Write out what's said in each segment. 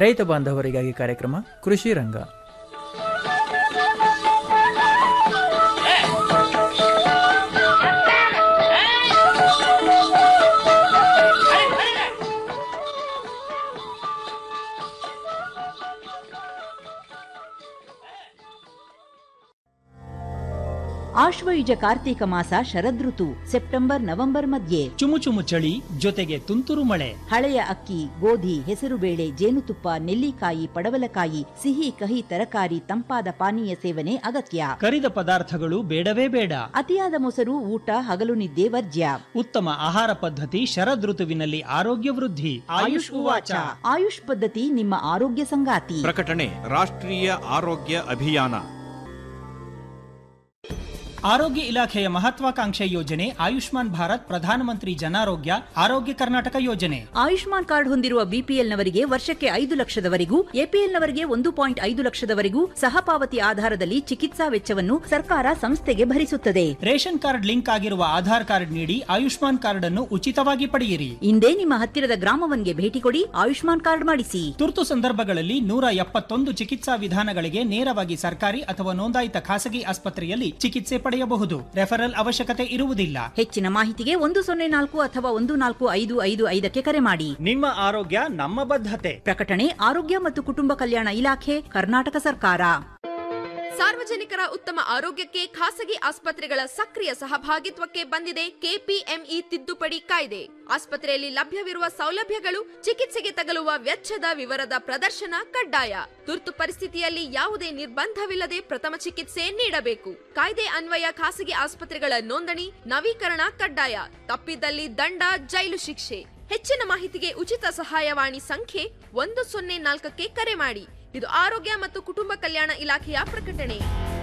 ರೈತ ಬಾಂಧವರಿಗಾಗಿ ಕಾರ್ಯಕ್ರಮ ಕೃಷಿ ರಂಗ ಆಶ್ವಯುಜ ಕಾರ್ತೀಕ ಮಾಸ ಶರದೃತು ಸೆಪ್ಟೆಂಬರ್ ನವೆಂಬರ್ ಮಧ್ಯೆ ಚುಮು ಚುಮು ಚಳಿ ಜೊತೆಗೆ ತುಂತುರು ಮಳೆ ಹಳೆಯ ಅಕ್ಕಿ ಗೋಧಿ ಹೆಸರುಬೇಳೆ ಜೇನುತುಪ್ಪ ನೆಲ್ಲಿಕಾಯಿ ಪಡವಲಕಾಯಿ ಸಿಹಿ ಕಹಿ ತರಕಾರಿ ತಂಪಾದ ಪಾನೀಯ ಸೇವನೆ ಅಗತ್ಯ ಕರಿದ ಪದಾರ್ಥಗಳು ಬೇಡವೇ ಬೇಡ ಅತಿಯಾದ ಮೊಸರು ಊಟ ಹಗಲು ನಿದ್ದೆ ವರ್ಜ್ಯ ಉತ್ತಮ ಆಹಾರ ಪದ್ಧತಿ ಶರದೃತುವಿನಲ್ಲಿ ಆರೋಗ್ಯ ವೃದ್ಧಿ ಆಯುಷ್ ಉವಾಚ ಆಯುಷ್ ಪದ್ಧತಿ ನಿಮ್ಮ ಆರೋಗ್ಯ ಸಂಗಾತಿ ಪ್ರಕಟಣೆ ರಾಷ್ಟ್ರೀಯ ಆರೋಗ್ಯ ಅಭಿಯಾನ ಆರೋಗ್ಯ ಇಲಾಖೆಯ ಮಹತ್ವಾಕಾಂಕ್ಷೆ ಯೋಜನೆ ಆಯುಷ್ಮಾನ್ ಭಾರತ್ ಪ್ರಧಾನಮಂತ್ರಿ ಜನಾರೋಗ್ಯ ಆರೋಗ್ಯ ಕರ್ನಾಟಕ ಯೋಜನೆ ಆಯುಷ್ಮಾನ್ ಕಾರ್ಡ್ ಹೊಂದಿರುವ ಬಿಪಿಎಲ್ನವರಿಗೆ ವರ್ಷಕ್ಕೆ ಐದು ಲಕ್ಷದವರೆಗೂ ಎಪಿಎಲ್ನವರಿಗೆ ಒಂದು ಪಾಯಿಂಟ್ ಐದು ಲಕ್ಷದವರೆಗೂ ಸಹಪಾವತಿ ಆಧಾರದಲ್ಲಿ ಚಿಕಿತ್ಸಾ ವೆಚ್ಚವನ್ನು ಸರ್ಕಾರ ಸಂಸ್ಥೆಗೆ ಭರಿಸುತ್ತದೆ ರೇಷನ್ ಕಾರ್ಡ್ ಲಿಂಕ್ ಆಗಿರುವ ಆಧಾರ್ ಕಾರ್ಡ್ ನೀಡಿ ಆಯುಷ್ಮಾನ್ ಕಾರ್ಡ್ ಅನ್ನು ಉಚಿತವಾಗಿ ಪಡೆಯಿರಿ ಇಂದೇ ನಿಮ್ಮ ಹತ್ತಿರದ ಗ್ರಾಮವನ್ಗೆ ಭೇಟಿ ಕೊಡಿ ಆಯುಷ್ಮಾನ್ ಕಾರ್ಡ್ ಮಾಡಿಸಿ ತುರ್ತು ಸಂದರ್ಭಗಳಲ್ಲಿ ನೂರ ಎಪ್ಪತ್ತೊಂದು ಚಿಕಿತ್ಸಾ ವಿಧಾನಗಳಿಗೆ ನೇರವಾಗಿ ಸರ್ಕಾರಿ ಅಥವಾ ನೋಂದಾಯಿತ ಖಾಸಗಿ ಆಸ್ಪತ್ರೆಯಲ್ಲಿ ಚಿಕಿತ್ಸೆ ಪಡೆಯಬಹುದು ರೆಫರಲ್ ಅವಶ್ಯಕತೆ ಇರುವುದಿಲ್ಲ ಹೆಚ್ಚಿನ ಮಾಹಿತಿಗೆ ಒಂದು ಸೊನ್ನೆ ನಾಲ್ಕು ಅಥವಾ ಒಂದು ನಾಲ್ಕು ಐದು ಐದು ಐದಕ್ಕೆ ಕರೆ ಮಾಡಿ ನಿಮ್ಮ ಆರೋಗ್ಯ ನಮ್ಮ ಬದ್ಧತೆ ಪ್ರಕಟಣೆ ಆರೋಗ್ಯ ಮತ್ತು ಕುಟುಂಬ ಕಲ್ಯಾಣ ಇಲಾಖೆ ಕರ್ನಾಟಕ ಸರ್ಕಾರ ಸಾರ್ವಜನಿಕರ ಉತ್ತಮ ಆರೋಗ್ಯಕ್ಕೆ ಖಾಸಗಿ ಆಸ್ಪತ್ರೆಗಳ ಸಕ್ರಿಯ ಸಹಭಾಗಿತ್ವಕ್ಕೆ ಬಂದಿದೆ ಕೆಪಿಎಂಇ ತಿದ್ದುಪಡಿ ಕಾಯ್ದೆ ಆಸ್ಪತ್ರೆಯಲ್ಲಿ ಲಭ್ಯವಿರುವ ಸೌಲಭ್ಯಗಳು ಚಿಕಿತ್ಸೆಗೆ ತಗಲುವ ವೆಚ್ಚದ ವಿವರದ ಪ್ರದರ್ಶನ ಕಡ್ಡಾಯ ತುರ್ತು ಪರಿಸ್ಥಿತಿಯಲ್ಲಿ ಯಾವುದೇ ನಿರ್ಬಂಧವಿಲ್ಲದೆ ಪ್ರಥಮ ಚಿಕಿತ್ಸೆ ನೀಡಬೇಕು ಕಾಯ್ದೆ ಅನ್ವಯ ಖಾಸಗಿ ಆಸ್ಪತ್ರೆಗಳ ನೋಂದಣಿ ನವೀಕರಣ ಕಡ್ಡಾಯ ತಪ್ಪಿದಲ್ಲಿ ದಂಡ ಜೈಲು ಶಿಕ್ಷೆ ಹೆಚ್ಚಿನ ಮಾಹಿತಿಗೆ ಉಚಿತ ಸಹಾಯವಾಣಿ ಸಂಖ್ಯೆ ಒಂದು ಸೊನ್ನೆ ನಾಲ್ಕಕ್ಕೆ ಕರೆ ಮಾಡಿ ಇದು ಆರೋಗ್ಯ ಮತ್ತು ಕುಟುಂಬ ಕಲ್ಯಾಣ ಇಲಾಖೆಯ ಪ್ರಕಟಣೆ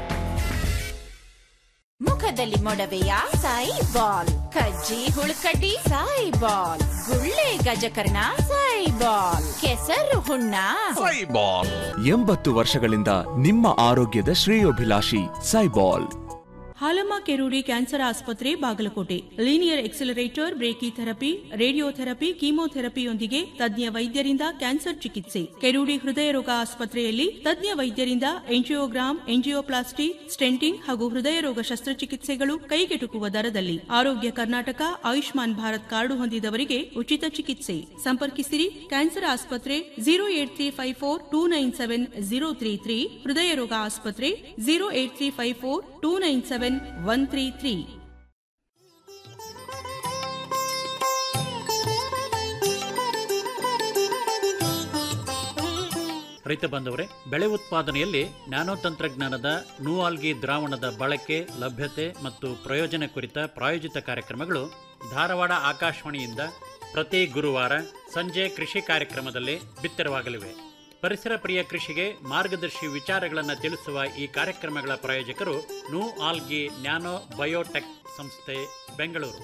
ಮುಖದಲ್ಲಿ ಮೊಡವೆಯ ಸಾಯಿ ಬಾಲ್ ಕಜ್ಜಿ ಹುಳುಕಡ್ಡಿ ಸಾಯಿ ಬಾಲ್ ಗುಳ್ಳೆ ಗಜಕರ್ಣ ಸಾಯಿ ಬಾಲ್ ಕೆಸರು ಹುಣ್ಣ ಎಂಬತ್ತು ವರ್ಷಗಳಿಂದ ನಿಮ್ಮ ಆರೋಗ್ಯದ ಶ್ರೇಯೋಭಿಲಾಷಿ ಸೈಬಾಲ್ ಹಾಲಮ್ಮ ಕೆರೂಡಿ ಕ್ಯಾನ್ಸರ್ ಆಸ್ಪತ್ರೆ Bagalkote linear accelerator brachytherapy radiotherapy ಕೀಮೋಥೆರಪಿಯೊಂದಿಗೆ ತಜ್ಞ ವೈದ್ಯರಿಂದ ಕ್ಯಾನ್ಸರ್ ಚಿಕಿತ್ಸೆ ಕೆರೂಡಿ ಹೃದಯ ರೋಗ ಆಸ್ಪತ್ರೆಯಲ್ಲಿ ತಜ್ಞ ವೈದ್ಯರಿಂದ ಎಂಜಿಯೋಗ್ರಾಮ್ ಎಂಜಿಯೋಪ್ಲಾಸ್ಟಿ ಸ್ಟೆಂಟಿಂಗ್ ಹಾಗೂ ಹೃದಯ ರೋಗ ಶಸ್ತ್ರಚಿಕಿತ್ಸೆಗಳು ಕೈಗೆಟುಕುವ ದರದಲ್ಲಿ ಆರೋಗ್ಯ ಕರ್ನಾಟಕ ಆಯುಷ್ಮಾನ್ ಭಾರತ್ ಕಾರ್ಡು ಹೊಂದಿದವರಿಗೆ ಉಚಿತ ಚಿಕಿತ್ಸೆ ಸಂಪರ್ಕಿಸಿರಿ ಕ್ಯಾನ್ಸರ್ ಆಸ್ಪತ್ರೆ zero eight three five four two nine seven zero three three ಹೃದಯ ರೋಗ ಆಸ್ಪತ್ರೆ zero eight three five four two nine seven one three three ರೈತ ಬಾಂಧವರೇ ಬೆಳೆ ಉತ್ಪಾದನೆಯಲ್ಲಿ ನ್ಯಾನೋ ತಂತ್ರಜ್ಞಾನದ ನೂಆಲ್ಗಿ ದ್ರಾವಣದ ಬಳಕೆ ಲಭ್ಯತೆ ಮತ್ತು ಪ್ರಯೋಜನ ಕುರಿತ ಪ್ರಾಯೋಜಿತ ಕಾರ್ಯಕ್ರಮಗಳು ಧಾರವಾಡ ಆಕಾಶವಾಣಿಯಿಂದ ಪ್ರತಿ ಗುರುವಾರ ಸಂಜೆ ಕೃಷಿ ಕಾರ್ಯಕ್ರಮದಲ್ಲಿ ಬಿತ್ತರವಾಗಲಿವೆ ಪರಿಸರ ಪ್ರಿಯ ಕೃಷಿಗೆ ಮಾರ್ಗದರ್ಶಿ ವಿಚಾರಗಳನ್ನು ತಿಳಿಸುವ ಈ ಕಾರ್ಯಕ್ರಮಗಳ ಪ್ರಾಯೋಜಕರು ನೂ ಆಲ್ಗಿ ನ್ಯಾನೋ ಬಯೋಟೆಕ್ ಸಂಸ್ಥೆ Bengaluru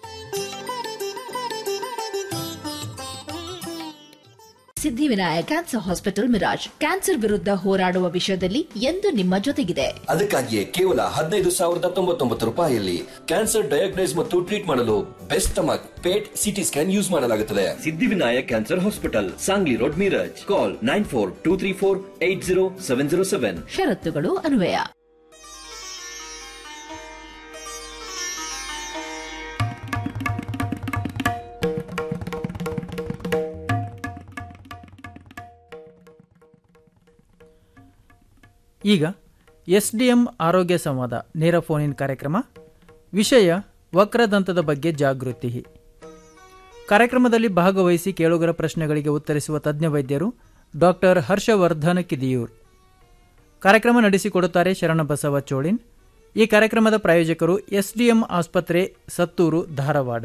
Siddhivinayak cancer hospital Miraj cancer ವಿರುದ್ಧ ಹೋರಾಡುವ ವಿಷಯದಲ್ಲಿ ಎಂದು ನಿಮ್ಮ ಜೊತೆಗಿದೆ ಅದಕ್ಕಾಗಿಯೇ ಕೇವಲ ಹದಿನೈದು ಸಾವಿರದ ತೊಂಬತ್ತೊಂಬತ್ತು ರೂಪಾಯಿಯಲ್ಲಿ ಕ್ಯಾನ್ಸರ್ ಡಯಾಗ್ನೈಸ್ ಮತ್ತು ಟ್ರೀಟ್ ಮಾಡಲು best stomach PET CT scan use ಮಾಡಲಾಗುತ್ತದೆ Siddhivinayak cancer hospital Sangli road Miraj call nine four two three four eight zero seven zero seven ಷರತ್ತುಗಳು ಅನ್ವಯ ಈಗ ಎಸ್ಡಿಎಂ ಆರೋಗ್ಯ ಸಂವಾದ ನೇರ ಫೋನ್ ಇನ್ ಕಾರ್ಯಕ್ರಮ ವಿಷಯ ವಕ್ರದಂತದ ಬಗ್ಗೆ ಜಾಗೃತಿ ಕಾರ್ಯಕ್ರಮದಲ್ಲಿ ಭಾಗವಹಿಸಿ ಕೇಳುಗರ ಪ್ರಶ್ನೆಗಳಿಗೆ ಉತ್ತರಿಸುವ ತಜ್ಞ ವೈದ್ಯರು ಡಾಕ್ಟರ್ ಹರ್ಷವರ್ಧನ್ ಕಿದಿಯೂರ್ ಕಾರ್ಯಕ್ರಮ ನಡೆಸಿಕೊಡುತ್ತಾರೆ ಶರಣಬಸವ ಚೋಳಿನ್ ಈ ಕಾರ್ಯಕ್ರಮದ ಪ್ರಾಯೋಜಕರು ಎಸ್ಡಿಎಂ ಆಸ್ಪತ್ರೆ ಸತ್ತೂರು ಧಾರವಾಡ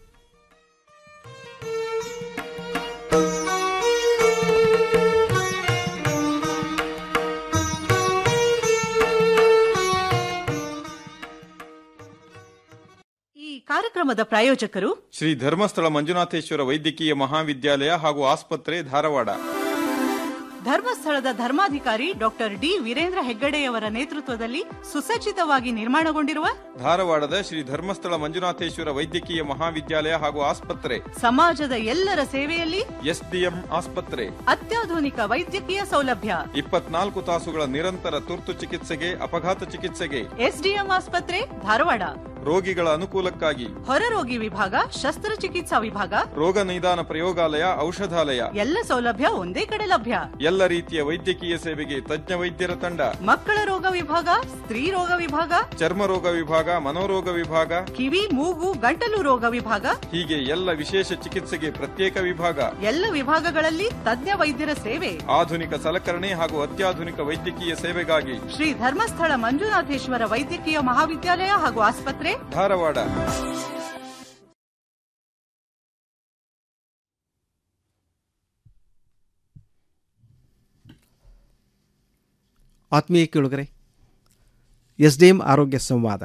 ಈ ಕಾರ್ಯಕ್ರಮದ ಪ್ರಾಯೋಜಕರು ಶ್ರೀ ಧರ್ಮಸ್ಥಳ ಮಂಜುನಾಥೇಶ್ವರ ವೈದ್ಯಕೀಯ ಮಹಾವಿದ್ಯಾಲಯ ಹಾಗೂ ಆಸ್ಪತ್ರೆ ಧಾರವಾಡ ಧರ್ಮಸ್ಥಳದ ಧರ್ಮಾಧಿಕಾರಿ ಡಾಕ್ಟರ್ ಡಿ ವೀರೇಂದ್ರ ಹೆಗ್ಗಡೆಯವರ ನೇತೃತ್ವದಲ್ಲಿ ಸುಸಜ್ಜಿತವಾಗಿ ನಿರ್ಮಾಣಗೊಂಡಿರುವ ಧಾರವಾಡದ ಶ್ರೀ ಧರ್ಮಸ್ಥಳ ಮಂಜುನಾಥೇಶ್ವರ ವೈದ್ಯಕೀಯ ಮಹಾವಿದ್ಯಾಲಯ ಹಾಗೂ ಆಸ್ಪತ್ರೆ ಸಮಾಜದ ಎಲ್ಲರ ಸೇವೆಯಲ್ಲಿ ಎಸ್ಡಿಎಂ ಆಸ್ಪತ್ರೆ ಅತ್ಯಾಧುನಿಕ ವೈದ್ಯಕೀಯ ಸೌಲಭ್ಯ ಇಪ್ಪತ್ನಾಲ್ಕು ತಾಸುಗಳ ನಿರಂತರ ತುರ್ತು ಚಿಕಿತ್ಸೆಗೆ ಅಪಘಾತ ಚಿಕಿತ್ಸೆಗೆ ಎಸ್ಡಿಎಂ ಆಸ್ಪತ್ರೆ ಧಾರವಾಡ ರೋಗಿಗಳ ಅನುಕೂಲಕ್ಕಾಗಿ ಹೊರರೋಗಿ ವಿಭಾಗ ಶಸ್ತ್ರಚಿಕಿತ್ಸಾ ವಿಭಾಗ ರೋಗ ನಿದಾನ ಪ್ರಯೋಗಾಲಯ ಔಷಧಾಲಯ ಎಲ್ಲ ಸೌಲಭ್ಯ ಒಂದೇ ಕಡೆ ಲಭ್ಯ ಎಲ್ಲ ರೀತಿಯ ವೈದ್ಯಕೀಯ ಸೇವೆಗೆ ತಜ್ಞ ವೈದ್ಯರ ತಂಡ ಮಕ್ಕಳ ರೋಗ ವಿಭಾಗ ಸ್ತ್ರೀ ರೋಗ ವಿಭಾಗ ಚರ್ಮ ರೋಗ ವಿಭಾಗ ಮನೋರೋಗ ವಿಭಾಗ ಕಿವಿ ಮೂಗು ಗಂಟಲು ರೋಗ ವಿಭಾಗ ಹೀಗೆ ಎಲ್ಲ ವಿಶೇಷ ಚಿಕಿತ್ಸೆಗೆ ಪ್ರತ್ಯೇಕ ವಿಭಾಗ ಎಲ್ಲ ವಿಭಾಗಗಳಲ್ಲಿ ತಜ್ಞ ವೈದ್ಯರ ಸೇವೆ ಆಧುನಿಕ ಸಲಕರಣೆ ಹಾಗೂ ಅತ್ಯಾಧುನಿಕ ವೈದ್ಯಕೀಯ ಸೇವೆಗಾಗಿ ಶ್ರೀ ಧರ್ಮಸ್ಥಳ ಮಂಜುನಾಥೇಶ್ವರ ವೈದ್ಯಕೀಯ ಮಹಾವಿದ್ಯಾಲಯ ಹಾಗೂ ಆಸ್ಪತ್ರೆ ಧಾರವಾಡ ಆತ್ಮೀಯ ಕೇಳುಗರೆ ಎಸ್ ಡಿ ಎಂ ಆರೋಗ್ಯ ಸಂವಾದ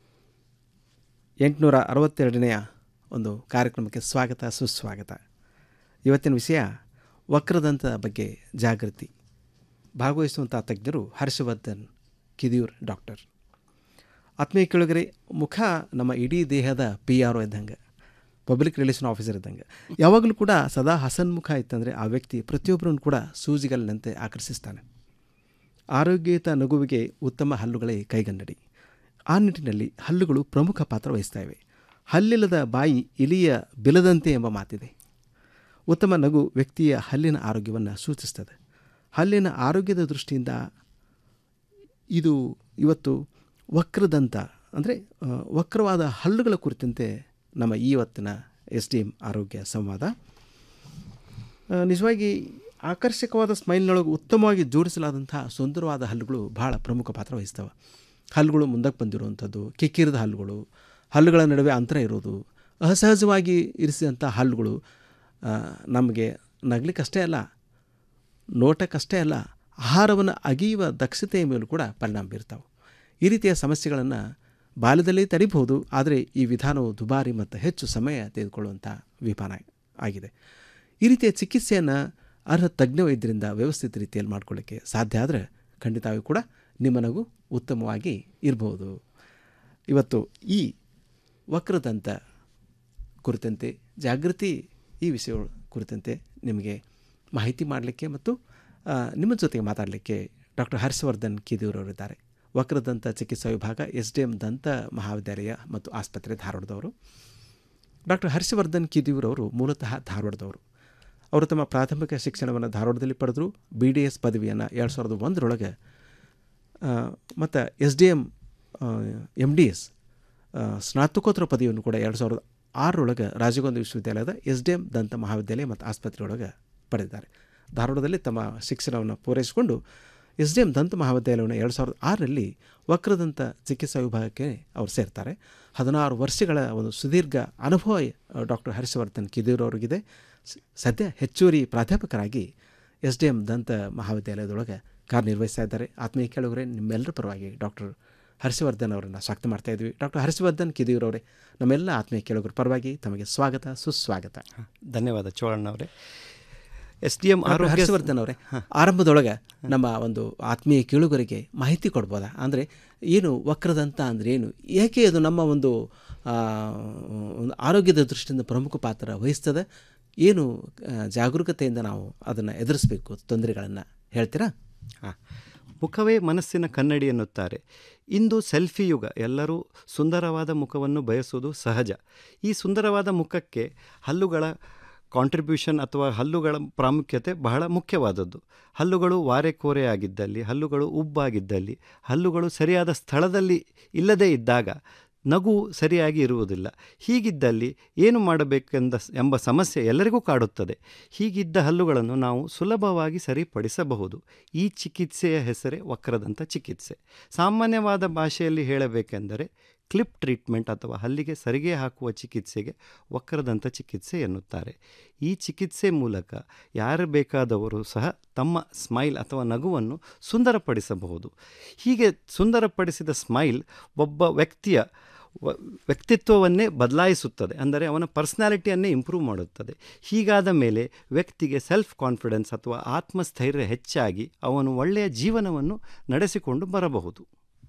ಎಂಟುನೂರ ಅರವತ್ತೆರಡನೆಯ ಒಂದು ಕಾರ್ಯಕ್ರಮಕ್ಕೆ ಸ್ವಾಗತ ಸುಸ್ವಾಗತ ಇವತ್ತಿನ ವಿಷಯ ವಕ್ರದಂತದ ಬಗ್ಗೆ ಜಾಗೃತಿ ಭಾಗವಹಿಸುವಂಥ ತಜ್ಞರು ಹರ್ಷವರ್ಧನ್ ಕಿದಿಯೂರ್ ಡಾಕ್ಟರ್ ಆತ್ಮೀಯ ಕೇಳುಗರೆ ಮುಖ ನಮ್ಮ ಇಡೀ ದೇಹದ ಪಿ ಆರ್ ಒ ಇದ್ದಂಗೆ ಪಬ್ಲಿಕ್ ರಿಲೇಷನ್ ಆಫೀಸರ್ ಇದ್ದಂಗೆ ಯಾವಾಗಲೂ ಕೂಡ ಸದಾ ಹಸನ್ಮುಖ ಇತ್ತಂದರೆ ಆ ವ್ಯಕ್ತಿ ಪ್ರತಿಯೊಬ್ಬರನ್ನು ಕೂಡ ಸೂಜಿಗಲ್ಲಿನಂತೆ ಆಕರ್ಷಿಸ್ತಾನೆ ಆರೋಗ್ಯಯುತ ನಗುವಿಗೆ ಉತ್ತಮ ಹಲ್ಲುಗಳೇ ಕೈಗನ್ನಡಿ ಆ ನಿಟ್ಟಿನಲ್ಲಿ ಹಲ್ಲುಗಳು ಪ್ರಮುಖ ಪಾತ್ರ ವಹಿಸ್ತಾ ಇವೆ ಹಲ್ಲಿಲ್ಲದ ಬಾಯಿ ಇಲಿಯ ಬಿಲದಂತೆ ಎಂಬ ಮಾತಿದೆ ಉತ್ತಮ ನಗು ವ್ಯಕ್ತಿಯ ಹಲ್ಲಿನ ಆರೋಗ್ಯವನ್ನು ಸೂಚಿಸ್ತದೆ ಹಲ್ಲಿನ ಆರೋಗ್ಯದ ದೃಷ್ಟಿಯಿಂದ ಇದು ಇವತ್ತು ವಕ್ರದಂತ ಅಂದರೆ ವಕ್ರವಾದ ಹಲ್ಲುಗಳ ಕುರಿತಂತೆ ನಮ್ಮ ಈ ಇವತ್ತಿನ ಎಸ್ ಡಿ ಎಮ್ ಆರೋಗ್ಯ ಸಂವಾದ ಆ, ನಿಜವಾಗಿ ಆಕರ್ಷಕವಾದ ಸ್ಮೈಲ್ನೊಳಗೆ ಉತ್ತಮವಾಗಿ ಜೋಡಿಸಲಾದಂಥ ಸುಂದರವಾದ ಹಲ್ಲುಗಳು ಬಹಳ ಪ್ರಮುಖ ಪಾತ್ರ ವಹಿಸ್ತವೆ ಹಲ್ಲುಗಳು ಮುಂದಕ್ಕೆ ಬಂದಿರುವಂಥದ್ದು ಕಿಕ್ಕಿರಿದ ಹಲ್ಲುಗಳು ಹಲ್ಲುಗಳ ನಡುವೆ ಅಂತರ ಇರೋದು ಅಸಹಜವಾಗಿ ಇರಿಸಿದಂಥ ಹಲ್ಲುಗಳು ಆ, ನಮಗೆ ನಗಲಿಕ್ಕಷ್ಟೇ ಅಲ್ಲ ನೋಟಕ್ಕಷ್ಟೇ ಅಲ್ಲ ಆಹಾರವನ್ನು ಅಗಿಯುವ ದಕ್ಷತೆಯ ಮೇಲೂ ಕೂಡ ಪರಿಣಾಮ ಬೀರ್ತಾವೆ ಈ ರೀತಿಯ ಸಮಸ್ಯೆಗಳನ್ನು ಬಾಲ್ಯದಲ್ಲೇ ತಡಿಬಹುದು ಆದರೆ ಈ ವಿಧಾನವು ದುಬಾರಿ ಮತ್ತು ಹೆಚ್ಚು ಸಮಯ ತೆಗೆದುಕೊಳ್ಳುವಂಥ ವಿಧಾನ ಆಗಿದೆ ಈ ರೀತಿಯ ಚಿಕಿತ್ಸೆಯನ್ನು ಅರ್ಹ ತಜ್ಞ ವೈದ್ಯರಿಂದ ವ್ಯವಸ್ಥಿತ ರೀತಿಯಲ್ಲಿ ಮಾಡಿಕೊಳ್ಳಿಕ್ಕೆ ಸಾಧ್ಯ ಆದರೆ ಖಂಡಿತವಾಗಿಯೂ ಕೂಡ ನಿಮ್ಮ ನಗು ಉತ್ತಮವಾಗಿ ಇರಬಹುದು ಇವತ್ತು ಈ ವಕ್ರದಂತ ಕುರಿತಂತೆ ಜಾಗೃತಿ ಈ ವಿಷಯಗಳ ಕುರಿತಂತೆ ನಿಮಗೆ ಮಾಹಿತಿ ಮಾಡಲಿಕ್ಕೆ ಮತ್ತು ಆ, ನಿಮ್ಮ ಜೊತೆಗೆ ಮಾತಾಡಲಿಕ್ಕೆ ಡಾಕ್ಟರ್ ಹರ್ಷವರ್ಧನ್ ಕಿದಿಯೂರವರಿದ್ದಾರೆ ವಕ್ರದಂತ ಚಿಕಿತ್ಸಾ ವಿಭಾಗ ಎಸ್ ಡಿ ಎಂ ದಂತ ಮಹಾವಿದ್ಯಾಲಯ ಮತ್ತು ಆಸ್ಪತ್ರೆ ಧಾರವಾಡದವರು ಡಾಕ್ಟರ್ ಹರ್ಷವರ್ಧನ್ ಕಿದಿಯೂರವರು ಮೂಲತಃ ಧಾರವಾಡದವರು ಅವರು ತಮ್ಮ ಪ್ರಾಥಮಿಕ ಶಿಕ್ಷಣವನ್ನು ಧಾರವಾಡದಲ್ಲಿ ಪಡೆದರು ಬಿ ಡಿ ಎಸ್ ಪದವಿಯನ್ನು ಎರಡು ಸಾವಿರದ ಒಂದರೊಳಗೆ ಮತ್ತು S D M M D S ಸ್ನಾತಕೋತ್ತರ ಪದವಿಯನ್ನು ಕೂಡ ಎರಡು ಸಾವಿರದ ಆರರೊಳಗೆ ರಾಜೀವ್ಗಾಂಧಿ ವಿಶ್ವವಿದ್ಯಾಲಯದ ಎಸ್ ಡಿ ಎಮ್ ದಂತ ಮಹಾವಿದ್ಯಾಲಯ ಮತ್ತು ಆಸ್ಪತ್ರೆಯೊಳಗೆ ಪಡೆದಿದ್ದಾರೆ ಧಾರವಾಡದಲ್ಲಿ ತಮ್ಮ ಶಿಕ್ಷಣವನ್ನು ಪೂರೈಸಿಕೊಂಡು ಎಸ್ ಡಿ ಎಮ್ ದಂತ ಮಹಾವಿದ್ಯಾಲಯವನ್ನು ಎರಡು ಸಾವಿರದ ಆರರಲ್ಲಿ ವಕ್ರದಂತ ಚಿಕಿತ್ಸಾ ವಿಭಾಗಕ್ಕೆ ಅವರು ಸೇರ್ತಾರೆ ಹದಿನಾರು ವರ್ಷಗಳ ಒಂದು ಸುದೀರ್ಘ ಅನುಭವ ಡಾಕ್ಟರ್ ಹರ್ಷವರ್ಧನ್ ಕಿದೂರವರಿಗಿದೆ ಸ- ಸದ್ಯ ಹೆಚ್ಚುವರಿ ಪ್ರಾಧ್ಯಾಪಕರಾಗಿ ಎಸ್ ಡಿ ಎಮ್ ದಂತ ಮಹಾವಿದ್ಯಾಲಯದೊಳಗೆ ಕಾರ್ಯನಿರ್ವಹಿಸ್ತಾ ಇದ್ದಾರೆ ಆತ್ಮೀಯ ಕೇಳುಗರೆ ನಿಮ್ಮೆಲ್ಲರ ಪರವಾಗಿ ಡಾಕ್ಟರ್ ಹರ್ಷವರ್ಧನ್ ಅವರನ್ನು ಸ್ವಾಗತ ಮಾಡ್ತಾ ಇದ್ವಿ ಡಾಕ್ಟರ್ ಹರ್ಷವರ್ಧನ್ ಕಿದಿಯೂರವರೇ ನಮ್ಮೆಲ್ಲ ಆತ್ಮೀಯ ಕೇಳುಗರ ಪರವಾಗಿ ತಮಗೆ ಸ್ವಾಗತ ಸುಸ್ವಾಗತ ಧನ್ಯವಾದ ಚೋಳಣ್ಣ ಅವರೇ ಎಸ್ ಡಿ ಎಂ ಡಾಕ್ಟರ್ ಆರೋಗ್ಯ ಹರ್ಷವರ್ಧನ್ ಅವರೇ ಆರಂಭದೊಳಗೆ ನಮ್ಮ ಒಂದು ಆತ್ಮೀಯ ಕೇಳುಗರಿಗೆ ಮಾಹಿತಿ ಕೊಡ್ಬೋದಾ ಅಂದರೆ ಏನು ವಕ್ರದಂತ ಅಂದರೆ ಏನು ಏಕೆ ಅದು ನಮ್ಮ ಒಂದು ಆ, ಒಂದು ಆರೋಗ್ಯದ ದೃಷ್ಟಿಯಿಂದ ಪ್ರಮುಖ ಪಾತ್ರ ವಹಿಸ್ತದೆ ಏನು ಆ, ಜಾಗರೂಕತೆಯಿಂದ ನಾವು ಅದನ್ನು ಎದುರಿಸಬೇಕು ತೊಂದರೆಗಳನ್ನು ಹೇಳ್ತೀರಾ ಹಾಂ ಮುಖವೇ ಮನಸ್ಸಿನ ಕನ್ನಡಿ ಎನ್ನುತ್ತಾರೆ ಇಂದು ಸೆಲ್ಫಿ ಯುಗ ಎಲ್ಲರೂ ಸುಂದರವಾದ ಮುಖವನ್ನು ಬಯಸುವುದು ಸಹಜ ಈ ಸುಂದರವಾದ ಮುಖಕ್ಕೆ ಹಲ್ಲುಗಳ ಕಾಂಟ್ರಿಬ್ಯೂಷನ್ ಅಥವಾ ಹಲ್ಲುಗಳ ಪ್ರಾಮುಖ್ಯತೆ ಬಹಳ ಮುಖ್ಯವಾದದ್ದು ಹಲ್ಲುಗಳು ವಾರೆಕೋರೆ ಆಗಿದ್ದಲ್ಲಿ ಹಲ್ಲುಗಳು ಉಬ್ಬಾಗಿದ್ದಲ್ಲಿ ಹಲ್ಲುಗಳು ಸರಿಯಾದ ಸ್ಥಳದಲ್ಲಿ ಇಲ್ಲದೇ ಇದ್ದಾಗ ನಗು ಸರಿಯಾಗಿ ಇರುವುದಿಲ್ಲ ಹೀಗಿದ್ದಲ್ಲಿ ಏನು ಮಾಡಬೇಕೆಂದ ಎಂಬ ಸಮಸ್ಯೆ ಎಲ್ಲರಿಗೂ ಕಾಡುತ್ತದೆ ಹೀಗಿದ್ದ ಹಲ್ಲುಗಳನ್ನು ನಾವು ಸುಲಭವಾಗಿ ಸರಿಪಡಿಸಬಹುದು ಈ ಚಿಕಿತ್ಸೆಯ ಹೆಸರೇ ವಕ್ರದಂತ ಚಿಕಿತ್ಸೆ ಸಾಮಾನ್ಯವಾದ ಭಾಷೆಯಲ್ಲಿ ಹೇಳಬೇಕೆಂದರೆ ಕ್ಲಿಪ್ ಟ್ರೀಟ್ಮೆಂಟ್ ಅಥವಾ ಹಲ್ಲಿಗೆ ಸರಿಗೆ ಹಾಕುವ ಚಿಕಿತ್ಸೆಗೆ ವಕ್ರದಂತ ಚಿಕಿತ್ಸೆ ಎನ್ನುತ್ತಾರೆ ಈ ಚಿಕಿತ್ಸೆ ಮೂಲಕ ಯಾರು ಬೇಕಾದವರು ಸಹ ತಮ್ಮ ಸ್ಮೈಲ್ ಅಥವಾ ನಗುವನ್ನು ಸುಂದರಪಡಿಸಬಹುದು ಹೀಗೆ ಸುಂದರಪಡಿಸಿದ ಸ್ಮೈಲ್ ಒಬ್ಬ ವ್ಯಕ್ತಿಯ ವ- ವ್ಯಕ್ತಿತ್ವವನ್ನೇ ಬದಲಾಯಿಸುತ್ತದೆ ಅಂದರೆ ಅವನ ಪರ್ಸ್ನಾಲಿಟಿಯನ್ನೇ ಇಂಪ್ರೂವ್ ಮಾಡುತ್ತದೆ ಹೀಗಾದ ಮೇಲೆ ವ್ಯಕ್ತಿಗೆ ಸೆಲ್ಫ್ ಕಾನ್ಫಿಡೆನ್ಸ್ ಅಥವಾ ಆತ್ಮಸ್ಥೈರ್ಯ ಹೆಚ್ಚಾಗಿ ಅವನು ಒಳ್ಳೆಯ ಜೀವನವನ್ನು ನಡೆಸಿಕೊಂಡು ಬರಬಹುದು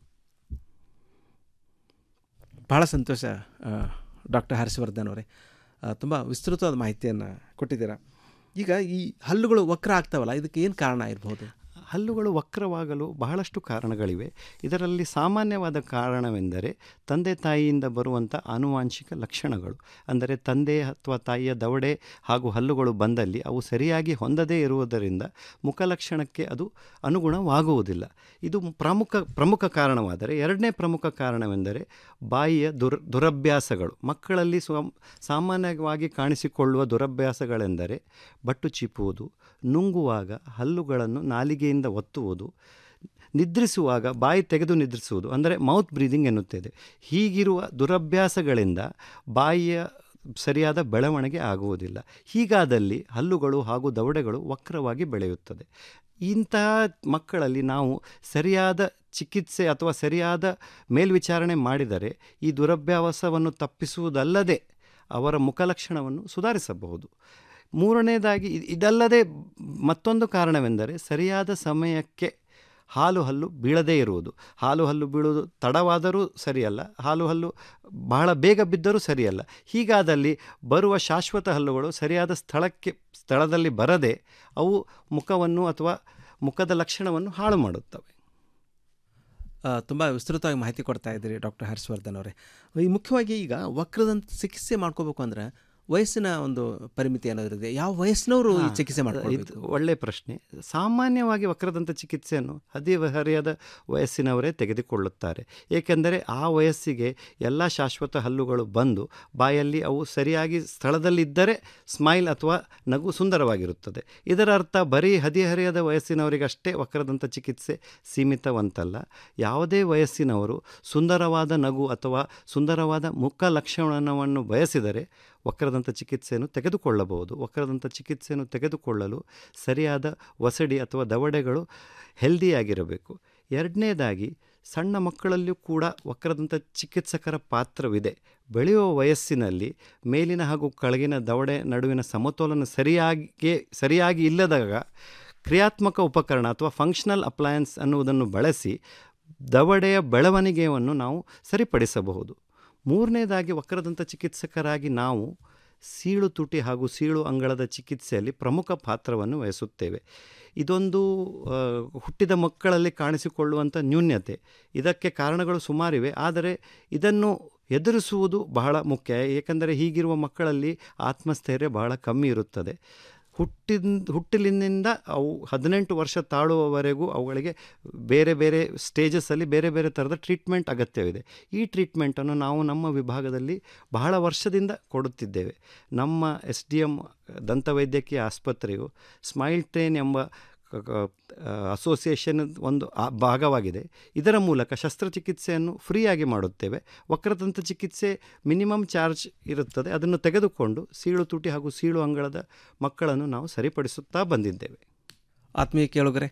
ಭಾಳ ಸಂತೋಷ ಡಾಕ್ಟರ್ ಹರ್ಷವರ್ಧನ್ ಅವರೇ ತುಂಬ ವಿಸ್ತೃತವಾದ ಮಾಹಿತಿಯನ್ನು ಕೊಟ್ಟಿದ್ದೀರಾ ಈಗ ಈ ಹಲ್ಲುಗಳು ವಕ್ರ ಆಗ್ತಾವಲ್ಲ ಇದಕ್ಕೆ ಏನು ಕಾರಣ ಇರ್ಬೋದು ಹಲ್ಲುಗಳು ವಕ್ರವಾಗಲು ಬಹಳಷ್ಟು ಕಾರಣಗಳಿವೆ ಇದರಲ್ಲಿ ಸಾಮಾನ್ಯವಾದ ಕಾರಣವೆಂದರೆ ತಂದೆ ತಾಯಿಯಿಂದ ಬರುವಂಥ ಆನುವಾಂಶಿಕ ಲಕ್ಷಣಗಳು ಅಂದರೆ ತಂದೆ ಅಥವಾ ತಾಯಿಯ ದವಡೆ ಹಾಗೂ ಹಲ್ಲುಗಳು ಬಂದಲ್ಲಿ ಅವು ಸರಿಯಾಗಿ ಹೊಂದದೇ ಇರುವುದರಿಂದ ಮುಖಲಕ್ಷಣಕ್ಕೆ ಅದು ಅನುಗುಣವಾಗುವುದಿಲ್ಲ ಇದು ಪ್ರಮುಖ ಪ್ರಮುಖ ಕಾರಣವಾದರೆ ಎರಡನೇ ಪ್ರಮುಖ ಕಾರಣವೆಂದರೆ ಬಾಯಿಯ ದುರ್ ದುರಭ್ಯಾಸಗಳು ಮಕ್ಕಳಲ್ಲಿ ಸ್ವ ಸಾಮಾನ್ಯವಾಗಿ ಕಾಣಿಸಿಕೊಳ್ಳುವ ದುರಭ್ಯಾಸಗಳೆಂದರೆ ಬಟ್ಟು ಚೀಪುವುದು ನುಂಗುವಾಗ ಹಲ್ಲುಗಳನ್ನು ನಾಲಿಗೆಯಿಂದ ಒತ್ತುವುದು ನಿದ್ರಿಸುವಾಗ ಬಾಯಿ ತೆಗೆದು ನಿದ್ರಿಸುವುದು ಅಂದರೆ ಮೌತ್ ಬ್ರೀದಿಂಗ್ ಎನ್ನುತ್ತೇವೆ ಹೀಗಿರುವ ದುರಭ್ಯಾಸಗಳಿಂದ ಬಾಯಿಯ ಸರಿಯಾದ ಬೆಳವಣಿಗೆ ಆಗುವುದಿಲ್ಲ ಹೀಗಾದಲ್ಲಿ ಹಲ್ಲುಗಳು ಹಾಗೂ ದವಡೆಗಳು ವಕ್ರವಾಗಿ ಬೆಳೆಯುತ್ತದೆ ಇಂತಹ ಮಕ್ಕಳಲ್ಲಿ ನಾವು ಸರಿಯಾದ ಚಿಕಿತ್ಸೆ ಅಥವಾ ಸರಿಯಾದ ಮೇಲ್ವಿಚಾರಣೆ ಮಾಡಿದರೆ ಈ ದುರಭ್ಯಾಸವನ್ನು ತಪ್ಪಿಸುವುದಲ್ಲದೆ ಅವರ ಮುಖಲಕ್ಷಣವನ್ನು ಸುಧಾರಿಸಬಹುದು ಮೂರನೇದಾಗಿ ಇ- ಇದಲ್ಲದೆ ಮತ್ತೊಂದು ಕಾರಣವೆಂದರೆ ಸರಿಯಾದ ಸಮಯಕ್ಕೆ ಹಾಲು ಹಲ್ಲು ಬೀಳದೇ ಇರುವುದು ಹಾಲು ಹಲ್ಲು ಬೀಳುವುದು ತಡವಾದರೂ ಸರಿಯಲ್ಲ ಹಾಲು ಹಲ್ಲು ಬಹಳ ಬೇಗ ಬಿದ್ದರೂ ಸರಿಯಲ್ಲ ಹೀಗಾದಲ್ಲಿ ಬರುವ ಶಾಶ್ವತ ಹಲ್ಲುಗಳು ಸರಿಯಾದ ಸ್ಥಳಕ್ಕೆ ಸ್ಥಳದಲ್ಲಿ ಬರದೆ ಅವು ಮುಖವನ್ನು ಅಥವಾ ಮುಖದ ಲಕ್ಷಣವನ್ನು ಹಾಳು ಮಾಡುತ್ತವೆ ತುಂಬ ವಿಸ್ತೃತವಾಗಿ ಮಾಹಿತಿ ಕೊಡ್ತಾ ಇದ್ದೀರಿ ಡಾಕ್ಟರ್ ಹರ್ಷವರ್ಧನ್ ಅವರೇ ಈ ಮುಖ್ಯವಾಗಿ ಈಗ ವಕ್ರದಂತ ಚಿಕಿತ್ಸೆ ಮಾಡ್ಕೋಬೇಕು ಅಂದ್ರೆ ವಯಸ್ಸಿನ ಒಂದು ಪರಿಮಿತಿ ಏನಾದರೂ ಇದೆ ಯಾವ ವಯಸ್ಸಿನವರು ಈ ಹಾ, ಚಿಕಿತ್ಸೆ ಮಾಡ್ಕೊಳ್ಬೇಕು ಇದು ಒಳ್ಳೆಯ ಪ್ರಶ್ನೆ ಸಾಮಾನ್ಯವಾಗಿ ವಕ್ರದಂತ ಚಿಕಿತ್ಸೆಯನ್ನು ಹದಿಹರೆಯದ ವಯಸ್ಸಿನವರೇ ತೆಗೆದುಕೊಳ್ಳುತ್ತಾರೆ ಏಕೆಂದರೆ ಆ ವಯಸ್ಸಿಗೆ ಎಲ್ಲ ಶಾಶ್ವತ ಹಲ್ಲುಗಳು ಬಂದು ಬಾಯಲ್ಲಿ ಅವು ಸರಿಯಾಗಿ ಸ್ಥಳದಲ್ಲಿದ್ದರೆ ಸ್ಮೈಲ್ ಅಥವಾ ನಗು ಸುಂದರವಾಗಿರುತ್ತದೆ ಇದರ ಅರ್ಥ ಬರೀ ಹದಿಹರೆಯದ ವಯಸ್ಸಿನವರಿಗಷ್ಟೇ ವಕ್ರದಂತ ಚಿಕಿತ್ಸೆ ಸೀಮಿತವಂತಲ್ಲ ಯಾವುದೇ ವಯಸ್ಸಿನವರು ಸುಂದರವಾದ ನಗು ಅಥವಾ ಸುಂದರವಾದ ಮುಖ ಲಕ್ಷಣವನ್ನು ಬಯಸಿದರೆ ವಕ್ರದಂತ ಚಿಕಿತ್ಸೆಯನ್ನು ತೆಗೆದುಕೊಳ್ಳಬಹುದು ವಕ್ರದಂತ ಚಿಕಿತ್ಸೆಯನ್ನು ತೆಗೆದುಕೊಳ್ಳಲು ಸರಿಯಾದ ವಸಡಿ ಅಥವಾ ದವಡೆಗಳು ಹೆಲ್ದಿಯಾಗಿರಬೇಕು ಎರಡನೇದಾಗಿ ಸಣ್ಣ ಮಕ್ಕಳಲ್ಲಿಯೂ ಕೂಡ ವಕ್ರದಂತ ಚಿಕಿತ್ಸಕರ ಪಾತ್ರವಿದೆ ಬೆಳೆಯುವ ವಯಸ್ಸಿನಲ್ಲಿ ಮೇಲಿನ ಹಾಗೂ ಕೆಳಗಿನ ದವಡೆ ನಡುವಿನ ಸಮತೋಲನ ಸರಿಯಾಗಿ ಸರಿಯಾಗಿ ಇಲ್ಲದಾಗ ಕ್ರಿಯಾತ್ಮಕ ಉಪಕರಣ ಅಥವಾ ಫಂಕ್ಷನಲ್ ಅಪ್ಲಯನ್ಸ್ ಅನ್ನುವುದನ್ನು ಬಳಸಿ ದವಡೆಯ ಬೆಳವಣಿಗೆಯನ್ನು ನಾವು ಸರಿಪಡಿಸಬಹುದು ಮೂರನೇದಾಗಿ ವಕ್ರದಂತ ಚಿಕಿತ್ಸಕರಾಗಿ ನಾವು ಸೀಳು ತುಟಿ ಹಾಗೂ ಸೀಳು ಅಂಗಳದ ಚಿಕಿತ್ಸೆಯಲ್ಲಿ ಪ್ರಮುಖ ಪಾತ್ರವನ್ನು ವಹಿಸುತ್ತೇವೆ ಇದೊಂದು ಆ, ಹುಟ್ಟಿದ ಮಕ್ಕಳಲ್ಲಿ ಕಾಣಿಸಿಕೊಳ್ಳುವಂಥ ನ್ಯೂನ್ಯತೆ ಇದಕ್ಕೆ ಕಾರಣಗಳು ಸುಮಾರಿವೆ ಆದರೆ ಇದನ್ನು ಎದುರಿಸುವುದು ಬಹಳ ಮುಖ್ಯ ಏಕೆಂದರೆ ಹೀಗಿರುವ ಮಕ್ಕಳಲ್ಲಿ ಆತ್ಮಸ್ಥೈರ್ಯ ಬಹಳ ಕಮ್ಮಿ ಇರುತ್ತದೆ ಹುಟ್ಟಿನ ಹುಟ್ಟಿಲಿನಿಂದ ಅವು ಹದಿನೆಂಟು ವರ್ಷ ತಾಳುವವರೆಗೂ ಅವುಗಳಿಗೆ ಬೇರೆ ಬೇರೆ ಸ್ಟೇಜಸ್ಸಲ್ಲಿ ಬೇರೆ ಬೇರೆ ಥರದ ಟ್ರೀಟ್ಮೆಂಟ್ ಅಗತ್ಯವಿದೆ ಈ ಟ್ರೀಟ್ಮೆಂಟನ್ನು ನಾವು ನಮ್ಮ ವಿಭಾಗದಲ್ಲಿ ಬಹಳ ವರ್ಷದಿಂದ ಕೊಡುತ್ತಿದ್ದೇವೆ ನಮ್ಮ ಎಸ್ ಡಿ ಎಮ್ ದಂತವೈದ್ಯಕೀಯ ಆಸ್ಪತ್ರೆಯು ಸ್ಮೈಲ್ ಟ್ರೈನ್ ಎಂಬ ಕ- ಕ- ಆ, ಅಸೋಸಿಯೇಷನ್ ಒಂದು ಆ ಭಾಗವಾಗಿದೆ ಇದರ ಮೂಲಕ ಶಸ್ತ್ರಚಿಕಿತ್ಸೆಯನ್ನು ಫ್ರೀಯಾಗಿ ಮಾಡುತ್ತೇವೆ ವಕ್ರದಂತ ಚಿಕಿತ್ಸೆ ಮಿನಿಮಮ್ ಚಾರ್ಜ್ ಇರುತ್ತದೆ ಅದನ್ನು ತೆಗೆದುಕೊಂಡು ಸೀಳು ತುಟಿ ಹಾಗೂ ಸೀಳು ಅಂಗಳದ ಮಕ್ಕಳನ್ನು ನಾವು ಸರಿಪಡಿಸುತ್ತಾ ಬಂದಿದ್ದೇವೆ ಆತ್ಮೀಯ ಕೇಳುಗರೆ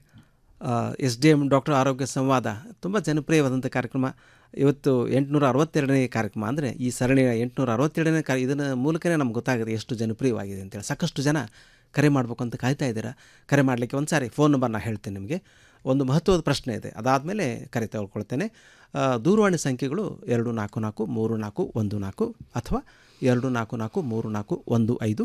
ಎಸ್ ಡಿ ಎಮ್ ಡಾಕ್ಟರ್ ಆರೋಗ್ಯ ಸಂವಾದ ತುಂಬ ಜನಪ್ರಿಯವಾದಂಥ ಕಾರ್ಯಕ್ರಮ ಇವತ್ತು ಎಂಟುನೂರ ಅರವತ್ತೆರಡನೇ ಕಾರ್ಯಕ್ರಮ ಅಂದರೆ ಈ ಸರಣಿಯ ಎಂಟುನೂರ ಅರವತ್ತೆರಡನೇ ಕಾರ್ಯ ಇದರ ಮೂಲಕನೇ ನಮ್ಗೆ ಗೊತ್ತಾಗುತ್ತೆ ಎಷ್ಟು ಜನಪ್ರಿಯವಾಗಿದೆ ಅಂತೇಳಿ ಸಾಕಷ್ಟು ಜನ ಕರೆ ಮಾಡಬೇಕು ಅಂತ ಕಾಯ್ತಾ ಇದ್ದೀರಾ ಕರೆ ಮಾಡಲಿಕ್ಕೆ ಒಂದು ಸಾರಿ ಫೋನ್ ನಂಬರ್ ನಾನು ಹೇಳ್ತೇನೆ ನಿಮಗೆ ಒಂದು ಮಹತ್ವದ ಪ್ರಶ್ನೆ ಇದೆ ಅದಾದಮೇಲೆ ಕರೆ ತೆಗೆದುಕೊಳ್ತೇನೆ ಆ, ದೂರವಾಣಿ ಸಂಖ್ಯೆಗಳು ಎರಡು ನಾಲ್ಕು ನಾಲ್ಕು ಮೂರು ನಾಲ್ಕು ಒಂದು ನಾಲ್ಕು ಅಥವಾ ಎರಡು ನಾಲ್ಕು ನಾಲ್ಕು ಮೂರು ನಾಲ್ಕು ಒಂದು ಐದು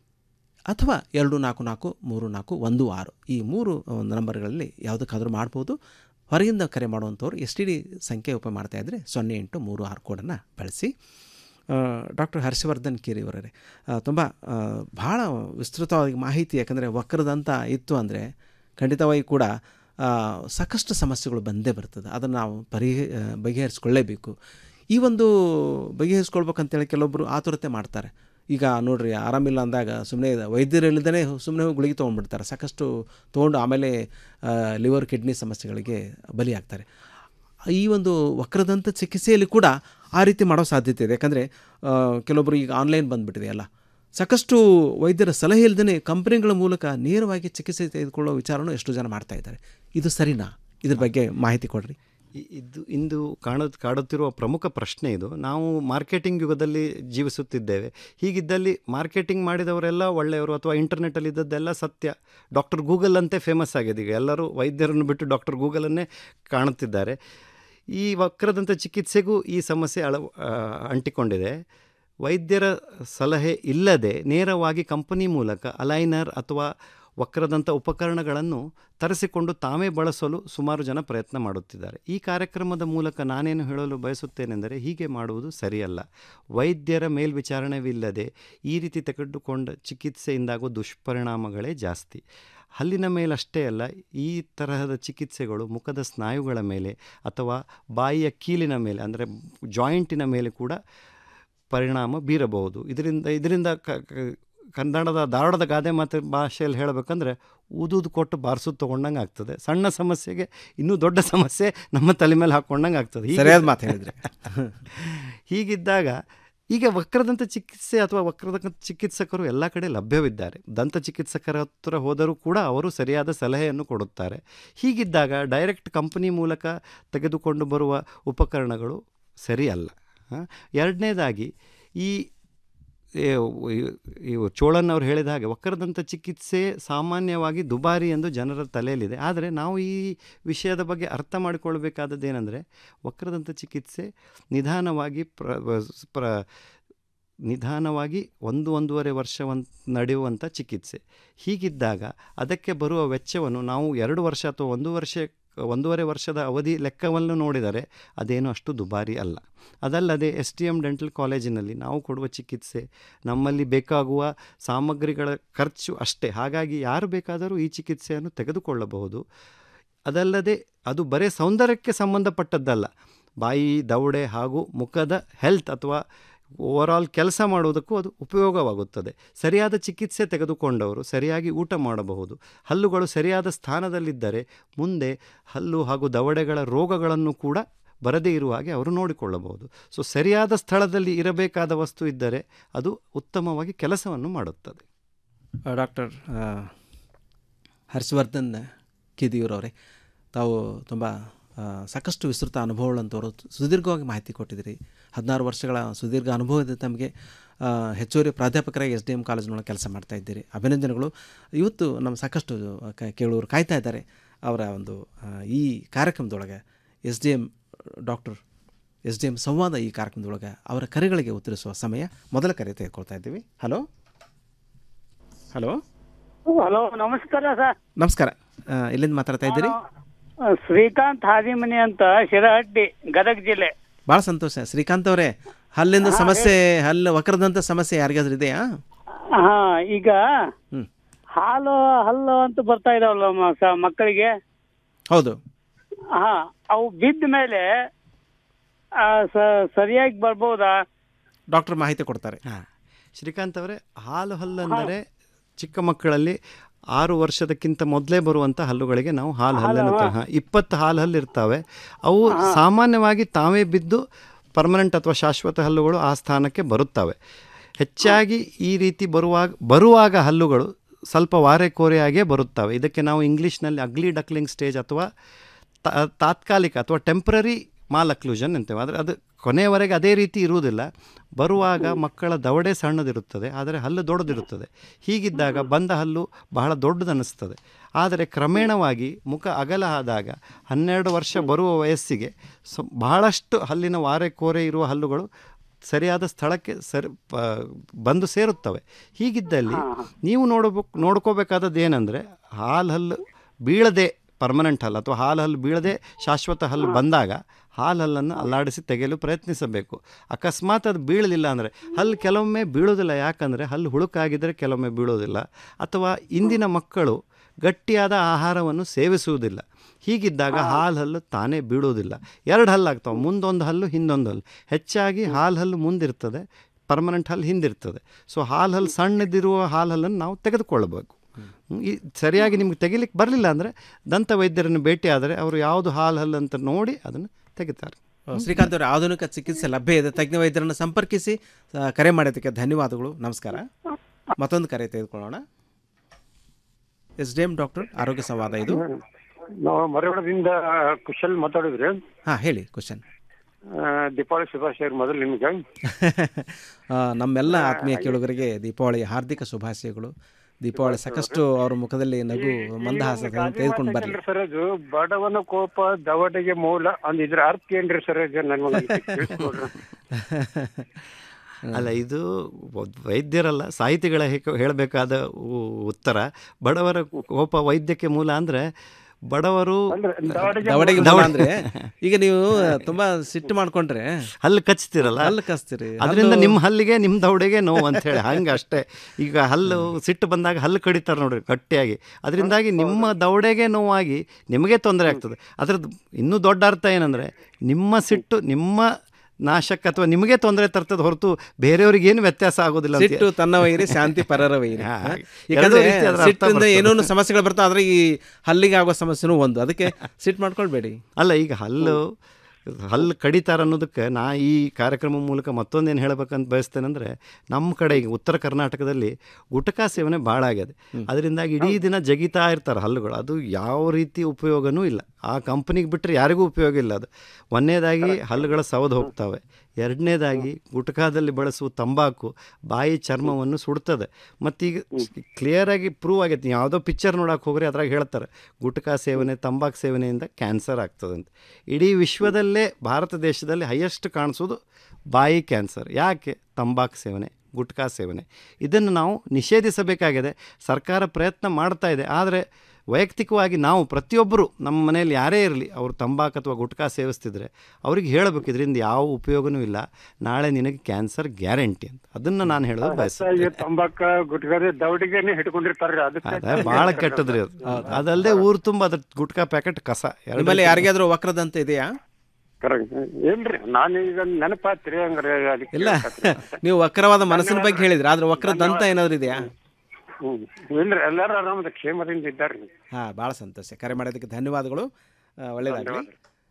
ಅಥವಾ ಎರಡು ನಾಲ್ಕು ನಾಲ್ಕು ಮೂರು ನಾಲ್ಕು ಒಂದು ಆರು ಈ ಮೂರು ಒಂದು ನಂಬರ್ಗಳಲ್ಲಿ ಯಾವುದಕ್ಕಾದರೂ ಮಾಡ್ಬೋದು ಹೊರಗಿಂದ ಕರೆ ಮಾಡುವಂಥವ್ರು ಎಸ್ ಟಿ ಡಿ ಸಂಖ್ಯೆ ಉಪಯೋಗ ಮಾಡ್ತಾ ಇದ್ದರೆ ಸೊನ್ನೆ ಎಂಟು ಮೂರು ಆರು ಕೋಡನ್ನು ಬಳಸಿ ಡಾಕ್ಟರ್ ಹರ್ಷವರ್ಧನ್ ಕಿರಿ ಅವರೇ ತುಂಬ ಭಾಳ ವಿಸ್ತೃತವಾಗಿ ಮಾಹಿತಿ ಯಾಕಂದರೆ ವಕ್ರದಂತ ಇತ್ತು ಅಂದರೆ ಖಂಡಿತವಾಗಿ ಕೂಡ ಆ, ಸಾಕಷ್ಟು ಸಮಸ್ಯೆಗಳು ಬಂದೇ ಬರ್ತದೆ ಅದನ್ನು ನಾವು ಪರಿ ಆ, ಬಗೆಹರಿಸ್ಕೊಳ್ಳೇಬೇಕು ಈ ಒಂದು ಬಗೆಹರಿಸ್ಕೊಳ್ಬೇಕಂತೇಳಿ ಕೆಲವೊಬ್ಬರು ಆತುರತೆ ಮಾಡ್ತಾರೆ ಈಗ ನೋಡ್ರಿ ಆರಾಮಿಲ್ಲ ಅಂದಾಗ ಸುಮ್ಮನೆ ವೈದ್ಯರಿಲ್ಲದೇ ಸುಮ್ಮನೆ ಗುಳಿಗೆ ತೊಗೊಂಡ್ಬಿಡ್ತಾರೆ ಸಾಕಷ್ಟು ತೊಗೊಂಡು ಆಮೇಲೆ ಲಿವರ್ ಕಿಡ್ನಿ ಸಮಸ್ಯೆಗಳಿಗೆ ಬಲಿಯಾಗ್ತಾರೆ ಈ ಒಂದು ವಕ್ರದಂತ ಚಿಕಿತ್ಸೆಯಲ್ಲಿ ಕೂಡ ಆ ರೀತಿ ಮಾಡೋ ಸಾಧ್ಯತೆ ಇದೆ ಯಾಕಂದರೆ ಕೆಲವೊಬ್ಬರು ಈಗ ಆನ್ಲೈನ್ ಬಂದುಬಿಟ್ಟಿದೆ ಅಲ್ಲ ಸಾಕಷ್ಟು ವೈದ್ಯರ ಸಲಹೆ ಇಲ್ಲದೇ ಕಂಪನಿಗಳ ಮೂಲಕ ನೇರವಾಗಿ ಚಿಕಿತ್ಸೆ ತೆಗೆದುಕೊಳ್ಳೋ ವಿಚಾರನೂ ಎಷ್ಟು ಜನ ಮಾಡ್ತಾ ಇದ್ದಾರೆ ಇದು ಸರಿನಾ ಇದ್ರ ಬಗ್ಗೆ ಮಾಹಿತಿ ಕೊಡ್ರಿ ಇ- ಇದು ಇಂದು ಕಾಣ ಕಾಡುತ್ತಿರುವ ಪ್ರಮುಖ ಪ್ರಶ್ನೆ ಇದು ನಾವು ಮಾರ್ಕೆಟಿಂಗ್ ಯುಗದಲ್ಲಿ ಜೀವಿಸುತ್ತಿದ್ದೇವೆ ಹೀಗಿದ್ದಲ್ಲಿ ಮಾರ್ಕೆಟಿಂಗ್ ಮಾಡಿದವರೆಲ್ಲ ಒಳ್ಳೆಯವರು ಅಥವಾ ಇಂಟರ್ನೆಟ್ಟಲ್ಲಿ ಇದ್ದದ್ದೆಲ್ಲ ಸತ್ಯ ಡಾಕ್ಟರ್ ಗೂಗಲ್ ಅಂತೆ ಫೇಮಸ್ ಆಗಿದೆ ಈಗ ಎಲ್ಲರೂ ವೈದ್ಯರನ್ನು ಬಿಟ್ಟು ಡಾಕ್ಟರ್ ಗೂಗಲನ್ನೇ ಕಾಣುತ್ತಿದ್ದಾರೆ ಈ ವಕ್ರದಂಥ ಚಿಕಿತ್ಸೆಗೂ ಈ ಸಮಸ್ಯೆ ಅಳ ಆ, ಅಂಟಿಕೊಂಡಿದೆ ವೈದ್ಯರ ಸಲಹೆ ಇಲ್ಲದೆ ನೇರವಾಗಿ ಕಂಪನಿ ಮೂಲಕ ಅಲೈನರ್ ಅಥವಾ ವಕ್ರದಂಥ ಉಪಕರಣಗಳನ್ನು ತರಿಸಿಕೊಂಡು ತಾವೇ ಬಳಸಲು ಸುಮಾರು ಜನ ಪ್ರಯತ್ನ ಮಾಡುತ್ತಿದ್ದಾರೆ ಈ ಕಾರ್ಯಕ್ರಮದ ಮೂಲಕ ನಾನೇನು ಹೇಳಲು ಬಯಸುತ್ತೇನೆಂದರೆ ಹೀಗೆ ಮಾಡುವುದು ಸರಿಯಲ್ಲ ವೈದ್ಯರ ಮೇಲ್ವಿಚಾರಣೆವಿಲ್ಲದೆ ಈ ರೀತಿ ತೆಗೆದುಕೊಂಡ ಚಿಕಿತ್ಸೆಯಿಂದಾಗುವ ದುಷ್ಪರಿಣಾಮಗಳೇ ಜಾಸ್ತಿ ಹಲ್ಲಿನ ಮೇಲಷ್ಟೇ ಅಲ್ಲ ಈ ತರಹದ ಚಿಕಿತ್ಸೆಗಳು ಮುಖದ ಸ್ನಾಯುಗಳ ಮೇಲೆ ಅಥವಾ ಬಾಯಿಯ ಕೀಲಿನ ಮೇಲೆ ಅಂದರೆ ಜಾಯಿಂಟಿನ ಮೇಲೆ ಕೂಡ ಪರಿಣಾಮ ಬೀರಬಹುದು ಇದರಿಂದ ಇದರಿಂದ ಕ- ಕ- ಕನ್ನಡದ ಧಾರವಾಡದ ಗಾದೆ ಮಾತು ಭಾಷೆಯಲ್ಲಿ ಹೇಳಬೇಕಂದ್ರೆ ಊದುದು ಕೊಟ್ಟು ಬಾರಿಸೋದು ತೊಗೊಂಡಂಗೆ ಆಗ್ತದೆ ಸಣ್ಣ ಸಮಸ್ಯೆಗೆ ಇನ್ನೂ ದೊಡ್ಡ ಸಮಸ್ಯೆ ನಮ್ಮ ತಲೆ ಮೇಲೆ ಹಾಕ್ಕೊಂಡಂಗೆ ಆಗ್ತದೆ ಹೀಗೆ- ಸರಿಯಾದ ಮಾತು ಹೇಳಿದ್ರಿ. ಹೀಗಿದ್ದಾಗ ಈಗ ವಕ್ರದಂತ ಚಿಕಿತ್ಸೆ ಅಥವಾ ವಕ್ರದಂತ ಚಿಕಿತ್ಸಕರು ಎಲ್ಲ ಕಡೆ ಲಭ್ಯವಿದ್ದಾರೆ ದಂತ ಚಿಕಿತ್ಸಕರ ಹತ್ರ ಹೋದರೂ ಕೂಡ ಅವರು ಸರಿಯಾದ ಸಲಹೆಯನ್ನು ಕೊಡುತ್ತಾರೆ ಹೀಗಿದ್ದಾಗ ಡೈರೆಕ್ಟ್ ಕಂಪನಿ ಮೂಲಕ ತೆಗೆದುಕೊಂಡು ಬರುವ ಉಪಕರಣಗಳು ಸರಿಯಲ್ಲ ಆ, ಎರಡನೇದಾಗಿ ಈ ಏ, ಇವ್- ಇವು ಚೋಳನ್ ಅವರು ಹೇಳಿದ ಹಾಗೆ ವಕ್ರದಂತ ಚಿಕಿತ್ಸೆ ಸಾಮಾನ್ಯವಾಗಿ ದುಬಾರಿ ಎಂದು ಜನರ ತಲೆಯಲ್ಲಿದೆ ಆದರೆ ನಾವು ಈ ವಿಷಯದ ಬಗ್ಗೆ ಅರ್ಥ ಮಾಡಿಕೊಳ್ಬೇಕಾದದ್ದು ಏನಂದರೆ ವಕ್ರದಂತ ಚಿಕಿತ್ಸೆ ನಿಧಾನವಾಗಿ ಪ್ರ ಪ್ರ ನಿಧಾನವಾಗಿ ಒಂದು ಒಂದೂವರೆ ವರ್ಷವನ್ ನಡೆಯುವಂಥ ಚಿಕಿತ್ಸೆ ಹೀಗಿದ್ದಾಗ ಅದಕ್ಕೆ ಬರುವ ವೆಚ್ಚವನ್ನು ನಾವು ಎರಡು ವರ್ಷ ಅಥವಾ ಒಂದು ವರ್ಷ ಒಂದೂವರೆ ವರ್ಷದ ಅವಧಿ ಲೆಕ್ಕವನ್ನು ನೋಡಿದರೆ ಅದೇನು ಅಷ್ಟು ದುಬಾರಿ ಅಲ್ಲ ಅದಲ್ಲದೆ ಎಸ್ ಟಿ ಎಮ್ ಡೆಂಟಲ್ ಕಾಲೇಜಿನಲ್ಲಿ ನಾವು ಕೊಡುವ ಚಿಕಿತ್ಸೆ ನಮ್ಮಲ್ಲಿ ಬೇಕಾಗುವ ಸಾಮಗ್ರಿಗಳ ಖರ್ಚು ಅಷ್ಟೇ ಹಾಗಾಗಿ ಯಾರು ಬೇಕಾದರೂ ಈ ಚಿಕಿತ್ಸೆಯನ್ನು ತೆಗೆದುಕೊಳ್ಳಬಹುದು ಅದಲ್ಲದೆ ಅದು ಬರೀ ಸೌಂದರ್ಯಕ್ಕೆ ಸಂಬಂಧಪಟ್ಟದ್ದಲ್ಲ ಬಾಯಿ ದವಡೆ ಹಾಗೂ ಮುಖದ ಹೆಲ್ತ್ ಅಥವಾ ಓವರಾಲ್ ಕೆಲಸ ಮಾಡುವುದಕ್ಕೂ ಅದು ಉಪಯೋಗವಾಗುತ್ತದೆ ಸರಿಯಾದ ಚಿಕಿತ್ಸೆ ತೆಗೆದುಕೊಂಡವರು ಸರಿಯಾಗಿ ಊಟ ಮಾಡಬಹುದು ಹಲ್ಲುಗಳು ಸರಿಯಾದ ಸ್ಥಾನದಲ್ಲಿದ್ದರೆ ಮುಂದೆ ಹಲ್ಲು ಹಾಗೂ ದವಡೆಗಳ ರೋಗಗಳನ್ನು ಕೂಡ ಬರದೇ ಇರುವ ಹಾಗೆ ಅವರು ನೋಡಿಕೊಳ್ಳಬಹುದು ಸೊ ಸರಿಯಾದ ಸ್ಥಳದಲ್ಲಿ ಇರಬೇಕಾದ ವಸ್ತು ಇದ್ದರೆ ಅದು ಉತ್ತಮವಾಗಿ ಕೆಲಸವನ್ನು ಮಾಡುತ್ತದೆ ಡಾಕ್ಟರ್ ಹರ್ಷವರ್ಧನ್ ಕಿದಿಯೂರವರೇ ತಾವು ತುಂಬ ಆ, ಸಾಕಷ್ಟು ವಿಸ್ತೃತ ಅನುಭವಗಳಂತವರು ಸುದೀರ್ಘವಾಗಿ ಮಾಹಿತಿ ಕೊಟ್ಟಿದ್ದೀರಿ ಹದಿನಾರು ವರ್ಷಗಳ ಸುದೀರ್ಘ ಅನುಭವದ ತಮಗೆ ಆ, ಹೆಚ್ಚುವರಿ ಪ್ರಾಧ್ಯಾಪಕರಾಗಿ ಎಸ್ ಡಿ ಎಮ್ ಕಾಲೇಜಿನೊಳಗೆ ಕೆಲಸ ಮಾಡ್ತಾ ಇದ್ದೀರಿ ಅಭಿನಂದನೆಗಳು ಇವತ್ತು ನಮ್ಮ ಸಾಕಷ್ಟು ಕ- ಕೇಳುವವರು ಕಾಯ್ತಾ ಇದ್ದಾರೆ ಅವರ ಒಂದು ಆ, ಈ ಕಾರ್ಯಕ್ರಮದೊಳಗೆ S D M doctor S D M ಸಂವಾದ ಈ ಕಾರ್ಯಕ್ರಮದೊಳಗೆ ಅವರ ಕರೆಗಳಿಗೆ ಉತ್ತರಿಸುವ ಸಮಯ ಮೊದಲ ಕರೆ ತೆಗೆದುಕೊಳ್ತಾ ಇದ್ದೀವಿ ಹಲೋ ಹಲೋ ಹಲೋ ನಮಸ್ಕಾರ ಸರ್ ನಮಸ್ಕಾರ ಆ, ಎಲ್ಲಿಂದ ಮಾತಾಡ್ತಾ ಇದ್ದೀರಿ ಶ್ರೀಕಾಂತ್ ಹಾದಿಮನಿ ಅಂತ ಶಿರಹಟ್ಟಿ ಗದಗ ಜಿಲ್ಲೆ ಭಾಳ ಸಂತೋಷ ಶ್ರೀಕಾಂತ್ ಅವರೇ ಹಲ್ಲಿಂದ ಸಮಸ್ಯೆ ಹಲ್ಲು ವಕ್ರದಂತ ಸಮಸ್ಯೆ ಯಾರಿಗಾದ್ರೂ ಇದೆಯಾ ಹಾ ಈಗ ಹ್ಮ್. ಹಾಲು ಹಲ್ಲು ಅಂತ ಬರ್ತಾ ಇದಾವಲ್ಲ ಮ- ಸ- ಮಕ್ಕಳಿಗೆ ಹೌದು ಹಾ ಅವು ಬಿದ್ದ ಮೇಲೆ ಆ, ಸ- ಸರಿಯಾಗಿ ಬರ್ಬೋದಾ ಡಾಕ್ಟರ್ ಮಾಹಿತಿ ಕೊಡ್ತಾರೆ ಶ್ರೀಕಾಂತ್ ಅವರೇ ಹಾಲು ಹಲ್ಲು ಅಂದರೆ ಚಿಕ್ಕ ಮಕ್ಕಳಲ್ಲಿ ಆರು ವರ್ಷದಕ್ಕಿಂತ ಮೊದಲೇ ಬರುವಂಥ ಹಲ್ಲುಗಳಿಗೆ ನಾವು ಹಾಲು ಹಲ್ಲನ್ನು ತ- ಹಾ, ಇಪ್ಪತ್ತು ಹಾಲು ಹಲ್ಲು ಇರ್ತವೆ ಅವು ಸಾಮಾನ್ಯವಾಗಿ ತಾವೇ ಬಿದ್ದು ಪರ್ಮನೆಂಟ್ ಅಥವಾ ಶಾಶ್ವತ ಹಲ್ಲುಗಳು ಆ ಸ್ಥಾನಕ್ಕೆ ಬರುತ್ತವೆ ಹೆಚ್ಚಾಗಿ ಈ ರೀತಿ ಬರುವಾಗ ಬರುವಾಗ ಹಲ್ಲುಗಳು ಸ್ವಲ್ಪ ವಾರೆ ಕೋರೆಯಾಗೇ ಬರುತ್ತವೆ ಇದಕ್ಕೆ ನಾವು ಇಂಗ್ಲೀಷ್ನಲ್ಲಿ ಅಗ್ಲಿ ಡಕ್ಲಿಂಗ್ ಸ್ಟೇಜ್ ಅಥವಾ ತಾ- ತಾತ್ಕಾಲಿಕ ಅಥವಾ ಟೆಂಪ್ರರಿ ಮಾಲ್ ಅಕ್ಲೂಷನ್ ಅಂತೇವೆ ಆದರೆ ಅದು ಕೊನೆಯವರೆಗೆ ಅದೇ ರೀತಿ ಇರುವುದಿಲ್ಲ ಬರುವಾಗ ಮಕ್ಕಳ ದವಡೆ ಸಣ್ಣದಿರುತ್ತದೆ ಆದರೆ ಹಲ್ಲು ದೊಡ್ಡದಿರುತ್ತದೆ ಹೀಗಿದ್ದಾಗ ಬಂದ ಹಲ್ಲು ಬಹಳ ದೊಡ್ಡದನ್ನಿಸ್ತದೆ ಆದರೆ ಕ್ರಮೇಣವಾಗಿ ಮುಖ ಅಗಲ ಆದಾಗ ಹನ್ನೆರಡು ವರ್ಷ ಬರುವ ವಯಸ್ಸಿಗೆ ಸೊ ಬಹಳಷ್ಟು ಹಲ್ಲಿನ ವಾರೆ ಕೋರೆ ಇರುವ ಹಲ್ಲುಗಳು ಸರಿಯಾದ ಸ್ಥಳಕ್ಕೆ ಸರಿ ಪ- ಬಂದು ಸೇರುತ್ತವೆ ಹೀಗಿದ್ದಲ್ಲಿ ನೀವು ನೋಡಬೇಕು ನೋಡ್ಕೋಬೇಕಾದದ್ದು ಏನಂದರೆ ಹಾಲು ಹಲ್ಲು ಬೀಳದೆ ಪರ್ಮನೆಂಟ್ ಹಲ್ಲು ಅಥವಾ ಹಾಲು ಹಲ್ಲು ಬೀಳದೆ ಶಾಶ್ವತ ಹಲ್ಲು ಬಂದಾಗ ಹಾಲು ಹಲ್ಲನ್ನು ಅಲ್ಲಾಡಿಸಿ ತೆಗೆಯಲು ಪ್ರಯತ್ನಿಸಬೇಕು ಅಕಸ್ಮಾತ್ ಅದು ಬೀಳಲಿಲ್ಲ ಅಂದರೆ ಹಲ್ಲು ಕೆಲವೊಮ್ಮೆ ಬೀಳೋದಿಲ್ಲ ಯಾಕಂದರೆ ಹಲ್ಲು ಹುಳುಕಾಗಿದ್ದರೆ ಕೆಲವೊಮ್ಮೆ ಬೀಳೋದಿಲ್ಲ ಅಥವಾ ಇಂದಿನ ಮಕ್ಕಳು ಗಟ್ಟಿಯಾದ ಆಹಾರವನ್ನು ಸೇವಿಸುವುದಿಲ್ಲ ಹೀಗಿದ್ದಾಗ ಹಾಲು ಹಲ್ಲು ತಾನೇ ಬೀಳೋದಿಲ್ಲ ಎರಡು ಹಲ್ಲು ಆಗ್ತಾವೆ ಮುಂದೊಂದು ಹಲ್ಲು ಹಿಂದೊಂದು ಹಲ್ಲು ಹೆಚ್ಚಾಗಿ ಹಾಲು ಹಲ್ಲು ಮುಂದಿರ್ತದೆ ಪರ್ಮನೆಂಟ್ ಹಲ್ಲು ಹಿಂದಿರ್ತದೆ ಸೊ ಹಾಲು ಹಲ್ಲು ಸಣ್ಣದಿರುವ ಹಾಲು ಹಲ್ಲನ್ನು ನಾವು ತೆಗೆದುಕೊಳ್ಳಬೇಕು ಹ್ಮ್, ಈ ಸರಿಯಾಗಿ ನಿಮ್ಗೆ ತೆಗಿಲಿಕ್ಕೆ ಬರಲಿಲ್ಲ ಅಂದರೆ ದಂತ ವೈದ್ಯರನ್ನು ಭೇಟಿ ಆದರೆ ಅವರು ಯಾವುದು ಹಾಲು ಹಲ್ಲು ಅಂತ ನೋಡಿ ಅದನ್ನು ತೆಗಿತಾರೆ ಶ್ರೀಕಾಂತ್ ಅವರ ಆಧುನಿಕ ಚಿಕಿತ್ಸೆ ಲಭ್ಯ ಇದೆ ತಜ್ಞ ವೈದ್ಯರನ್ನು ಸಂಪರ್ಕಿಸಿ ಆ, ಕರೆ ಮಾಡೋದಕ್ಕೆ ಧನ್ಯವಾದಗಳು ನಮಸ್ಕಾರ ಮತ್ತೊಂದು ಕರೆ ತೆಗೆದುಕೊಳ್ಳೋಣ ಎಸ್ ಡಿ ಎಂ ಡಾಕ್ಟರ್ ಆರೋಗ್ಯ ಸಂವಾದ ಇದು ನಾವು ಮರವಾಡದಿಂದ ಕುಶಲ್ ಮಾತಾಡಿದ್ರಿ ಹಾಂ ಹೇಳಿ ಕ್ವಶನ್ ಆ, ದೀಪಾವಳಿ ಶುಭಾಶಯ ಮೊದಲು ನಿಮ್ಗೆ ನಮ್ಮೆಲ್ಲ ಆತ್ಮೀಯ ಕೇಳುಗರಿಗೆ ದೀಪಾವಳಿ ಹಾರ್ದಿಕ ಶುಭಾಶಯಗಳು ದೀಪಾವಳಿ ಸಾಕಷ್ಟು ಅವ್ರ ಮುಖದಲ್ಲಿ ನಗು ಮಂದಹಾಸ ತೆಗೆದುಕೊಂಡು ಬರಲಿ ಏನ್ರಿ ಸರ್ ಅದು ಬಡವನ ಕೋಪ ದವಡೆಗೆ ಮೂಲ ಅಂದ್ ಇದ್ರ ಅರ್ಥ ಏನ್ರಿ ಸರ್ ಇದು ನನ್ಗೆ ತಿಳಿಸ್ಕೊಡ್ರಿ ಅಲ್ಲ ಇದು ಒದ್- ವೈದ್ಯರಲ್ಲ ಸಾಹಿತಿಗಳ ಹೇಕ- ಹೇಳಬೇಕಾದ ಉ- ಉತ್ತರ ಬಡವರ ಕೋಪ ವೈದ್ಯಕ್ಕೆ ಮೂಲ ಅಂದರೆ ಬಡವರು ದವಡೆಗೆ ಮೂಲ ಅಂದ್ರೆ ಈಗ ನೀವು ತುಂಬಾ ಸಿಟ್ಟು ಮಾಡ್ಕೊಂಡ್ರೆ ಹಲ್ಲು ಕಚ್ತೀರಲ್ಲ ಹಲ್ಲು ಕಚ್ತೀರಿ ಅದರಿಂದ ಹಲ್ಲು- ನಿಮ್ಮ ಹಲ್ಲಿಗೆ ನಿಮ್ಮ ದವಡೆಗೆ ನೋವು ಅಂತ ಹೇಳಿ ಹಂಗೆ ಅಷ್ಟೇ ಈಗ ಹಲ್ಲು ಸಿಟ್ಟು ಬಂದಾಗ ಹಲ್ಲು ಕಡಿತಾರೆ ನೋಡ್ರಿ ಗಟ್ಟಿಯಾಗಿ ಅದರಿಂದಾಗಿ ನಿಮ್ಮ ದವಡೆಗೆ ನೋವಾಗಿ ನಿಮಗೆ ತೊಂದರೆ ಆಗ್ತದೆ ಅದ್ರದ್ದು ಇನ್ನೂ ದೊಡ್ಡ ಅರ್ಥ ಏನಂದರೆ ನಿಮ್ಮ ಸಿಟ್ಟು ನಿಮ್ಮ ನಾಶಕ್ಕೆ ಅಥವಾ ನಿಮಗೆ ತೊಂದರೆ ತರ್ತದೆ ಹೊರತು ಬೇರೆಯವ್ರಿಗೆ ಏನು ವ್ಯತ್ಯಾಸ ಆಗೋದಿಲ್ಲ ಅಂತ- ಸಿಟ್ಟು ತನ್ನ ವೈರಿ ಶಾಂತಿ ಪರರ ವೈರಿ ಹಾ, ಹಾ? ಎರಡೂ ಯಾಕಂದ್ರೆ ರೀತಿ ಅದರ ಅರ್ಥ ಸಿಟ್ಟಿಂದ ಬರ್ತದೆ. ಏನೇನು ಸಮಸ್ಯೆಗಳು ಬರ್ತಾವೆ ಆದ್ರೆ ಈ ಹಲ್ಲಿಗೆ ಆಗೋ ಸಮಸ್ಯೆನೂ ಒಂದು ಅದಕ್ಕೆ ಸಿಟ್ಟು ಮಾಡ್ಕೊಳ್ಬೇಡಿ ಅಲ್ಲ ಈಗ ಹಲ್ಲು ಹಲ್ಲು ಕಡಿತಾರ ಅನ್ನೋದಕ್ಕೆ ನಾ ಈ ಕಾರ್ಯಕ್ರಮ ಮೂಲಕ ಮತ್ತೊಂದೇನು ಹೇಳಬೇಕಂತ ಬಯಸ್ತೇನೆಂದರೆ ನಮ್ಮ ಕಡೆ ಈಗ ಉತ್ತರ ಕರ್ನಾಟಕದಲ್ಲಿ ಗುಟಕಾ ಸೇವನೆ ಭಾಳ ಆಗಿದೆ ಅದರಿಂದಾಗಿ ಇಡೀ ದಿನ ಜಗಿತಾ ಇರ್ತಾರೆ ಹಲ್ಲುಗಳು ಅದು ಯಾವ ರೀತಿ ಉಪಯೋಗನೂ ಇಲ್ಲ ಆ ಕಂಪ್ನಿಗೆ ಬಿಟ್ಟರೆ ಯಾರಿಗೂ ಉಪಯೋಗ ಇಲ್ಲ ಅದು ಒಂದನೇದಾಗಿ ಹಲ್ಲುಗಳ ಸವದು ಹೋಗ್ತವೆ ಎರಡನೇದಾಗಿ ಗುಟ್ಕಾದಲ್ಲಿ ಬಳಸುವ ತಂಬಾಕು ಬಾಯಿ ಚರ್ಮವನ್ನು ಸುಡ್ತದೆ ಮತ್ತೀಗ ಕ್ಲಿಯರಾಗಿ ಪ್ರೂವ್ ಆಗೈತೆ ನೀವು ಯಾವುದೋ ಪಿಕ್ಚರ್ ನೋಡೋಕೆ ಹೋಗ್ರಿ ಅದ್ರಾಗ ಹೇಳ್ತಾರೆ ಗುಟ್ಕಾ ಸೇವನೆ ತಂಬಾಕು ಸೇವನೆಯಿಂದ ಕ್ಯಾನ್ಸರ್ ಆಗ್ತದೆ ಅಂತ ಇಡೀ ವಿಶ್ವದಲ್ಲೇ ಭಾರತ ದೇಶದಲ್ಲಿ ಹೈಯೆಸ್ಟ್ ಕಾಣಿಸೋದು ಬಾಯಿ ಕ್ಯಾನ್ಸರ್ ಯಾಕೆ ತಂಬಾಕು ಸೇವನೆ ಗುಟ್ಕಾ ಸೇವನೆ ಇದನ್ನು ನಾವು ನಿಷೇಧಿಸಬೇಕಾಗಿದೆ ಸರ್ಕಾರ ಪ್ರಯತ್ನ ಮಾಡ್ತಾ ಇದೆ ಆದರೆ ವೈಯಕ್ತಿಕವಾಗಿ ನಾವು ಪ್ರತಿಯೊಬ್ಬರು ನಮ್ಮ ಮನೆಯಲ್ಲಿ ಯಾರೇ ಇರಲಿ ಅವರು ತಂಬಾಕು ಅಥವಾ ಗುಟ್ಕಾ ಸೇವಿಸ್ತಿದ್ರೆ ಅವ್ರಿಗೆ ಹೇಳಬೇಕು ಇದರಿಂದ ಯಾವ ಉಪಯೋಗನೂ ಇಲ್ಲ ನಾಳೆ ನಿನಗೆ ಕ್ಯಾನ್ಸರ್ ಗ್ಯಾರಂಟಿ ಅಂತ ಅದನ್ನು ನಾನು ಹೇಳೋದು ಬಯಸ್ತೇನೆ ಹೆಚ್ಚಾಗಿ ತಂಬಾಕ ಗುಟ್ಕಾದ ದವಡಿಗೆನೆ ಹಿಡ್ಕೊಂಡಿರ್ತಾರ್ರಿ ಅದಕ್ಕೆ ಅದ ಭಾಳ ಕೆಟ್ಟದ್ರಿ ಅದು ಅದಲ್ಲದೆ ಊರು ತುಂಬ ಅದ್ರ ಗುಟ್ಕಾ ಪ್ಯಾಕೆಟ್ ಕಸ ಎರಡು ನಿಮ್ಮಲ್ಲಿ ರೀತಿ- ಯಾರಿಗಾದ್ರೂ ವಕ್ರದಂತ ಇದೆಯಾ ಕರೆಕ್ಟ್ ಇಲ್ರಿ ನಾನು ಈಗ ನೆನಪಾತ್ರಿ ಹಂಗಾರೆ ಅದಕ್ಕೆ ಇಲ್ಲ ನೀವು ವಕ್ರವಾದ ಮನಸ್ಸಿನ ಬಗ್ಗೆ ಹೇಳಿದ್ರೆ ಆದ್ರೆ ವಕ್ರ ದಂತ ಏನಾದ್ರು ಇದೆಯಾ ಹ್ಮ್ ಇಲ್ರಿ ಎಲ್ಲಾರು ಆರಾಮದ ಕ್ಷೇಮದಿಂದ ಇದ್ದಾರ್ರಿ ಹಾ ಭಾಳ ಸಂತೋಷ ಕರೆ ಮಾಡೋದಕ್ಕೆ ಧನ್ಯವಾದಗಳು ಆ, ಒಳ್ಳೆಯದಾಗಲಿ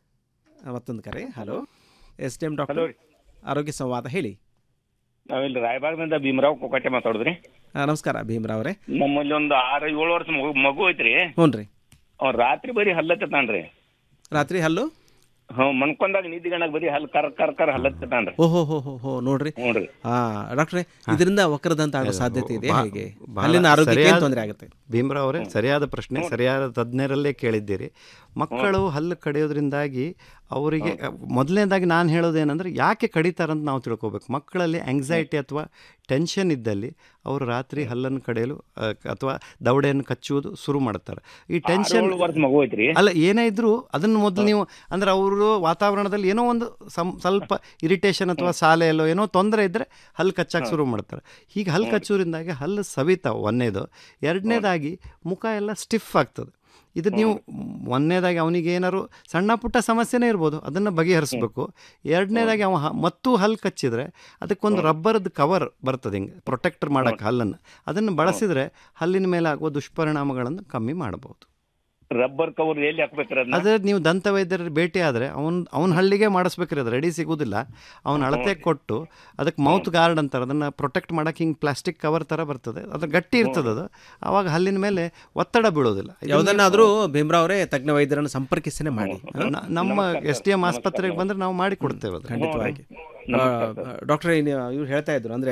ಆ, ಮತ್ತೊಂದು ಕರೆ hello S T M doctor ಆರೋಗ್ಯ ಸಂವಾದ ಹೇಳಿ ನಾವಿಲ್ಲಿ ರಾಯಬಾಗದಿಂದ ಭೀಮರಾವ್ ಕೊಕಟೆ ಮಾತಾಡುದ್ರಿ ಆ, ನಮಸ್ಕಾರ ಭೀಮರಾವ್ ಅವರೇ ನಮ್ಮಲ್ಲಿ ಒಂದು ಆರು ಏಳು ವರ್ಷ ಮಗು ಮಗು ಐತ್ರಿ ಹ್ಞೂ ರೀ ಅವ್ನ್ ರಾತ್ರಿ ಬರೀ ಹಲ್ಲತ್ತತಾನ್ರಿ ರಾತ್ರಿ ಹಲ್ಲು ಹ್ಞೂ ಮನ್ಕೊಂಡಾಗ ನಿದ್ದಿಗಣಾಗ ಬರೀ ಹಲ್ ಕರ್ ಕರ್ ಕರ್ ಹಲ್ಲತ್ತತಾನ್ರಿ ಓಹೋ ಹೋ ಹೋ ಹೋ ನೋಡ್ರಿ ಹ್ಞೂನ್ರಿ ಹಾ ಡಾಕ್ಟ್ರೆ ಇದರಿಂದ ವಕ್ರದಂತ ಆಗೋ ಸಾಧ್ಯತೆ ಇದೆ ಬಾ- ಹೇಗೆ ಬಹಳ ಅಲ್ಲಿನ ಆರೋಗ್ಯಕ್ಕೆ ಏನು ಸರಿಯಾದ- ತೊಂದರೆ ಆಗುತ್ತೆ ಭೀಮರಾವ್ ಅವರೇ ಸರಿಯಾದ ಪ್ರಶ್ನೆ ಸರಿಯಾದ ತಜ್ಞರಲ್ಲೇ ಕೇಳಿದ್ದೀರಿ ಮಕ್ಕಳು ಹಲ್ಲು ಕಡಿಯೋದ್ರಿಂದಾಗಿ ಅವರಿಗೆ ಮೊದಲನೇದಾಗಿ ನಾನು ಹೇಳೋದೇನೆಂದ್ರೆ ಯಾಕೆ ಕಡಿತಾರಂತ ನಾವು ತಿಳ್ಕೊಬೇಕು ಮಕ್ಕಳಲ್ಲಿ ಆಂಗ್ಸೈಟಿ ಅಥವಾ ಟೆನ್ಷನ್ ಇದ್ದಲ್ಲಿ ಅವರು ರಾತ್ರಿ ಹಲ್ಲನ್ನು ಕಡಿಯಲು ಅಹ್, ಅಥವಾ ದವಡೆಯನ್ನು ಕಚ್ಚುವುದು ಶುರು ಮಾಡ್ತಾರೆ ಈ ಟೆನ್ಷನ್ ಏಳು ವರ್ಷ ಮಗು ಐತ್ರಿ ಅಲ್ಲ ಏನೇ ಇದ್ರೂ ಅದನ್ನು ಮೊದಲು ನೀವು ಅಂದ್ರೆ ಅವರು ವಾತಾವರಣದಲ್ಲಿ ಏನೋ ಒಂದು ಸಂ ಸ್ವಲ್ಪ ಇರಿಟೇಷನ್ ಅಥವಾ ಶಾಲೆಯಲ್ಲೋ ಏನೋ ತೊಂದರೆ ಇದ್ದರೆ ಹಲ್ಲು ಕಚ್ಚಕ್ಕೆ ಶುರು ಮಾಡ್ತಾರೆ ಹೀಗೆ ಹಲ್ಲು ಕಚ್ಚೋದ್ರಿಂದಾಗಿ ಹಲ್ಲು ಸವಿತಾವೆ ಒಂದನೇದು ಎರಡನೇದಾಗಿ ಮುಖ ಎಲ್ಲ ಸ್ಟಿಫ್ ಆಗ್ತದೆ ಇದು ನೀವು ಒಂದನೇದಾಗಿ ಅವನಿಗೆ ಏನಾದ್ರು ಸಣ್ಣ ಪುಟ್ಟ ಸಮಸ್ಯೆನೇ ಇರ್ಬೋದು ಅದನ್ನು ಬಗೆಹರಿಸ್ಬೇಕು ಎರಡನೇದಾಗಿ ಅವ ಹ- ಮತ್ತೂ ಹಲ್ಲು ಕಚ್ಚಿದ್ರೆ ಅದಕ್ಕೊಂದು ರಬ್ಬರ್ದು ಕವರ್ ಬರ್ತದೆ ಹಿಂಗೆ ಪ್ರೊಟೆಕ್ಟರ್ ಮಾಡೋಕ್ಕೆ ಹಲ್ಲನ್ನು ಅದನ್ನು ಬಳಸಿದರೆ ಹಲ್ಲಿನ ಮೇಲೆ ಆಗುವ ದುಷ್ಪರಿಣಾಮಗಳನ್ನು ಕಮ್ಮಿ ಮಾಡ್ಬೋದು ರಬ್ಬರ್ ಕವರ್ ಎಲ್ಲಿ ಹಾಕ್ಬೇಕ್ರಿ ಅದನ್ನ ಅದೇ ನೀವು ದಂತ ವೈದ್ಯರ ಭೇಟಿ ಆದರೆ ಅವ್ನು ಅವ್ನ ಹಳ್ಳಿಗೆ ಮಾಡಿಸ್ಬೇಕ್ರಿ ಅದು ರೆಡಿ ಸಿಗೋದಿಲ್ಲ ಅವ್ನ ಅಳತೆ ಕೊಟ್ಟು ಅದಕ್ಕೆ ಮೌತ್ ಗಾರ್ಡ್ ಅಂತಾರೆ ಅದನ್ನು ಪ್ರೊಟೆಕ್ಟ್ ಮಾಡೋಕೆ ಹಿಂಗೆ ಪ್ಲಾಸ್ಟಿಕ್ ಕವರ್ ಥರ ಬರ್ತದೆ ಅದು ಗಟ್ಟಿ ಇರ್ತದೆ ಅದು ಆವಾಗ ಹಲ್ಲಿನ ಮೇಲೆ ಒತ್ತಡ ಬೀಳೋದಿಲ್ಲ ಇದನ್ನ- ಯಾವುದನ್ನಾದ್ರೂ ಭೀಮರಾವ್ ಅವರೇ ತಜ್ಞ ವೈದ್ಯರನ್ನು ಸಂಪರ್ಕಿಸನೇ ಮಾಡಿ ಹಾ? ನ- ನಮ್ಮ ಎಸ್ ಡಿ ಎಂ ಆಸ್ಪತ್ರೆಗೆ ಬಂದರೆ ನಾವು ಮಾಡಿ ಕೊಡ್ತೇವೆ ಅದು ಖಂಡಿತವಾಗಿ ಡಾಕ್ಟರ್ ಇವ್ರು ಹೇಳ್ತಾ ಇದ್ರು ಅಂದರೆ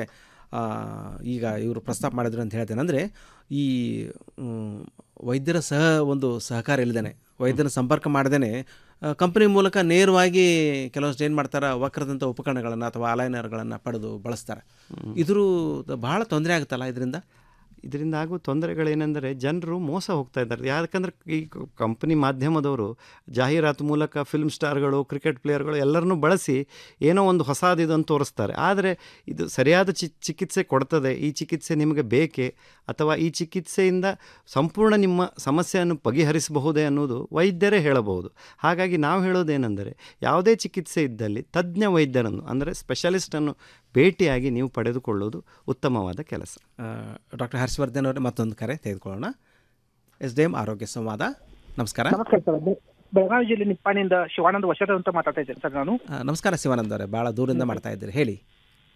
ಈಗ ಇವರು ಪ್ರಸ್ತಾಪ ಮಾಡಿದ್ರು ಅಂತ ಹೇಳ್ತೇನೆ ಅಂದರೆ ಈ ಮ್, ವೈದ್ಯರ ಸಹ ಒಂದು ಸಹಕಾರ ಇಲ್ಲದೇನೆ ವೈದ್ಯರ ಸಂಪರ್ಕ ಮಾಡದೇನೆ ಕಂಪನಿ ಮೂಲಕ ನೇರವಾಗಿ ಕೆಲವಷ್ಟು ಏನು ಮಾಡ್ತಾರೆ ವಕ್ರದಂಥ ಉಪಕರಣಗಳನ್ನು ಅಥವಾ ಅಲೈನರ್ಗಳನ್ನು ಪಡೆದು ಬಳಸ್ತಾರೆ ಇದ್ರ ಬಹಳ ತೊಂದರೆ ಆಗುತ್ತಲ್ಲ ಇದರಿಂದ ಇದರಿಂದ ಆಗುವ ತೊಂದರೆಗಳೇನೆಂದರೆ ಜನರು ಮೋಸ ಹೋಗ್ತಾ ಇದ್ದಾರೆ ಯಾಕಂದ್ರೆ ಈ ಕಂಪನಿ ಮಾಧ್ಯಮದವರು ಜಾಹೀರಾತು ಮೂಲಕ ಫಿಲ್ಮ್ ಸ್ಟಾರ್ಗಳು ಕ್ರಿಕೆಟ್ ಪ್ಲೇಯರ್ಗಳು ಎಲ್ಲರನ್ನೂ ಬಳಸಿ ಏನೋ ಒಂದು ಹೊಸದಿದು ಅಂತ ತೋರಿಸ್ತಾರೆ ಆದರೆ ಇದು ಸರಿಯಾದ ಚಿ ಚಿಕಿತ್ಸೆ ಕೊಡ್ತದೆ ಈ ಚಿಕಿತ್ಸೆ ನಿಮಗೆ ಬೇಕೇ ಅಥವಾ ಈ ಚಿಕಿತ್ಸೆಯಿಂದ ಸಂಪೂರ್ಣ ನಿಮ್ಮ ಸಮಸ್ಯೆಯನ್ನು ಬಗೆಹರಿಸಬಹುದೇ ಅನ್ನೋದು ವೈದ್ಯರೇ ಹೇಳಬಹುದು ಹಾಗಾಗಿ ನಾವು ಹೇಳೋದೇನೆಂದರೆ ಯಾವುದೇ ಚಿಕಿತ್ಸೆ ಇದ್ದಲ್ಲಿ ತಜ್ಞ ವೈದ್ಯರನ್ನು ಅಂದರೆ ಸ್ಪೆಷಲಿಸ್ಟನ್ನು ಭೇಟಿಯಾಗಿ ನೀವು ಪಡೆದುಕೊಳ್ಳುವುದು ಉತ್ತಮವಾದ ಕೆಲಸ ಡಾಕ್ಟರ್ ಹರ್ಷವರ್ಧನ್ ಅವರೇ ಮತ್ತೊಂದು ಕರೆ ತೆಗೆದುಕೊಳ್ಳೋಣ ಎಸ್ ಡಿ ಎಂ ಆರೋಗ್ಯ ಸಂವಾದ ನಮಸ್ಕಾರ ನಮಸ್ಕಾರ ಸರ್ ಬೆ- ಬೆಳಗಾವಿ ಜಿಲ್ಲೆ ನಿಪ್ಪಾಣಿಯಿಂದ ಶಿವಾನಂದ ವಶದ ಅಂತ ಮಾತಾಡ್ತಾ ಇದ್ದೇನೆ ಸರ್ ನಾನು ಆ, ನಮಸ್ಕಾರ ಶಿವಾನಂದ ಅವರೇ ಭಾಳ ದೂರದಿಂದ ಮಾಡ್ತಾ ಇದ್ದೀರಿ ಹೇಳಿ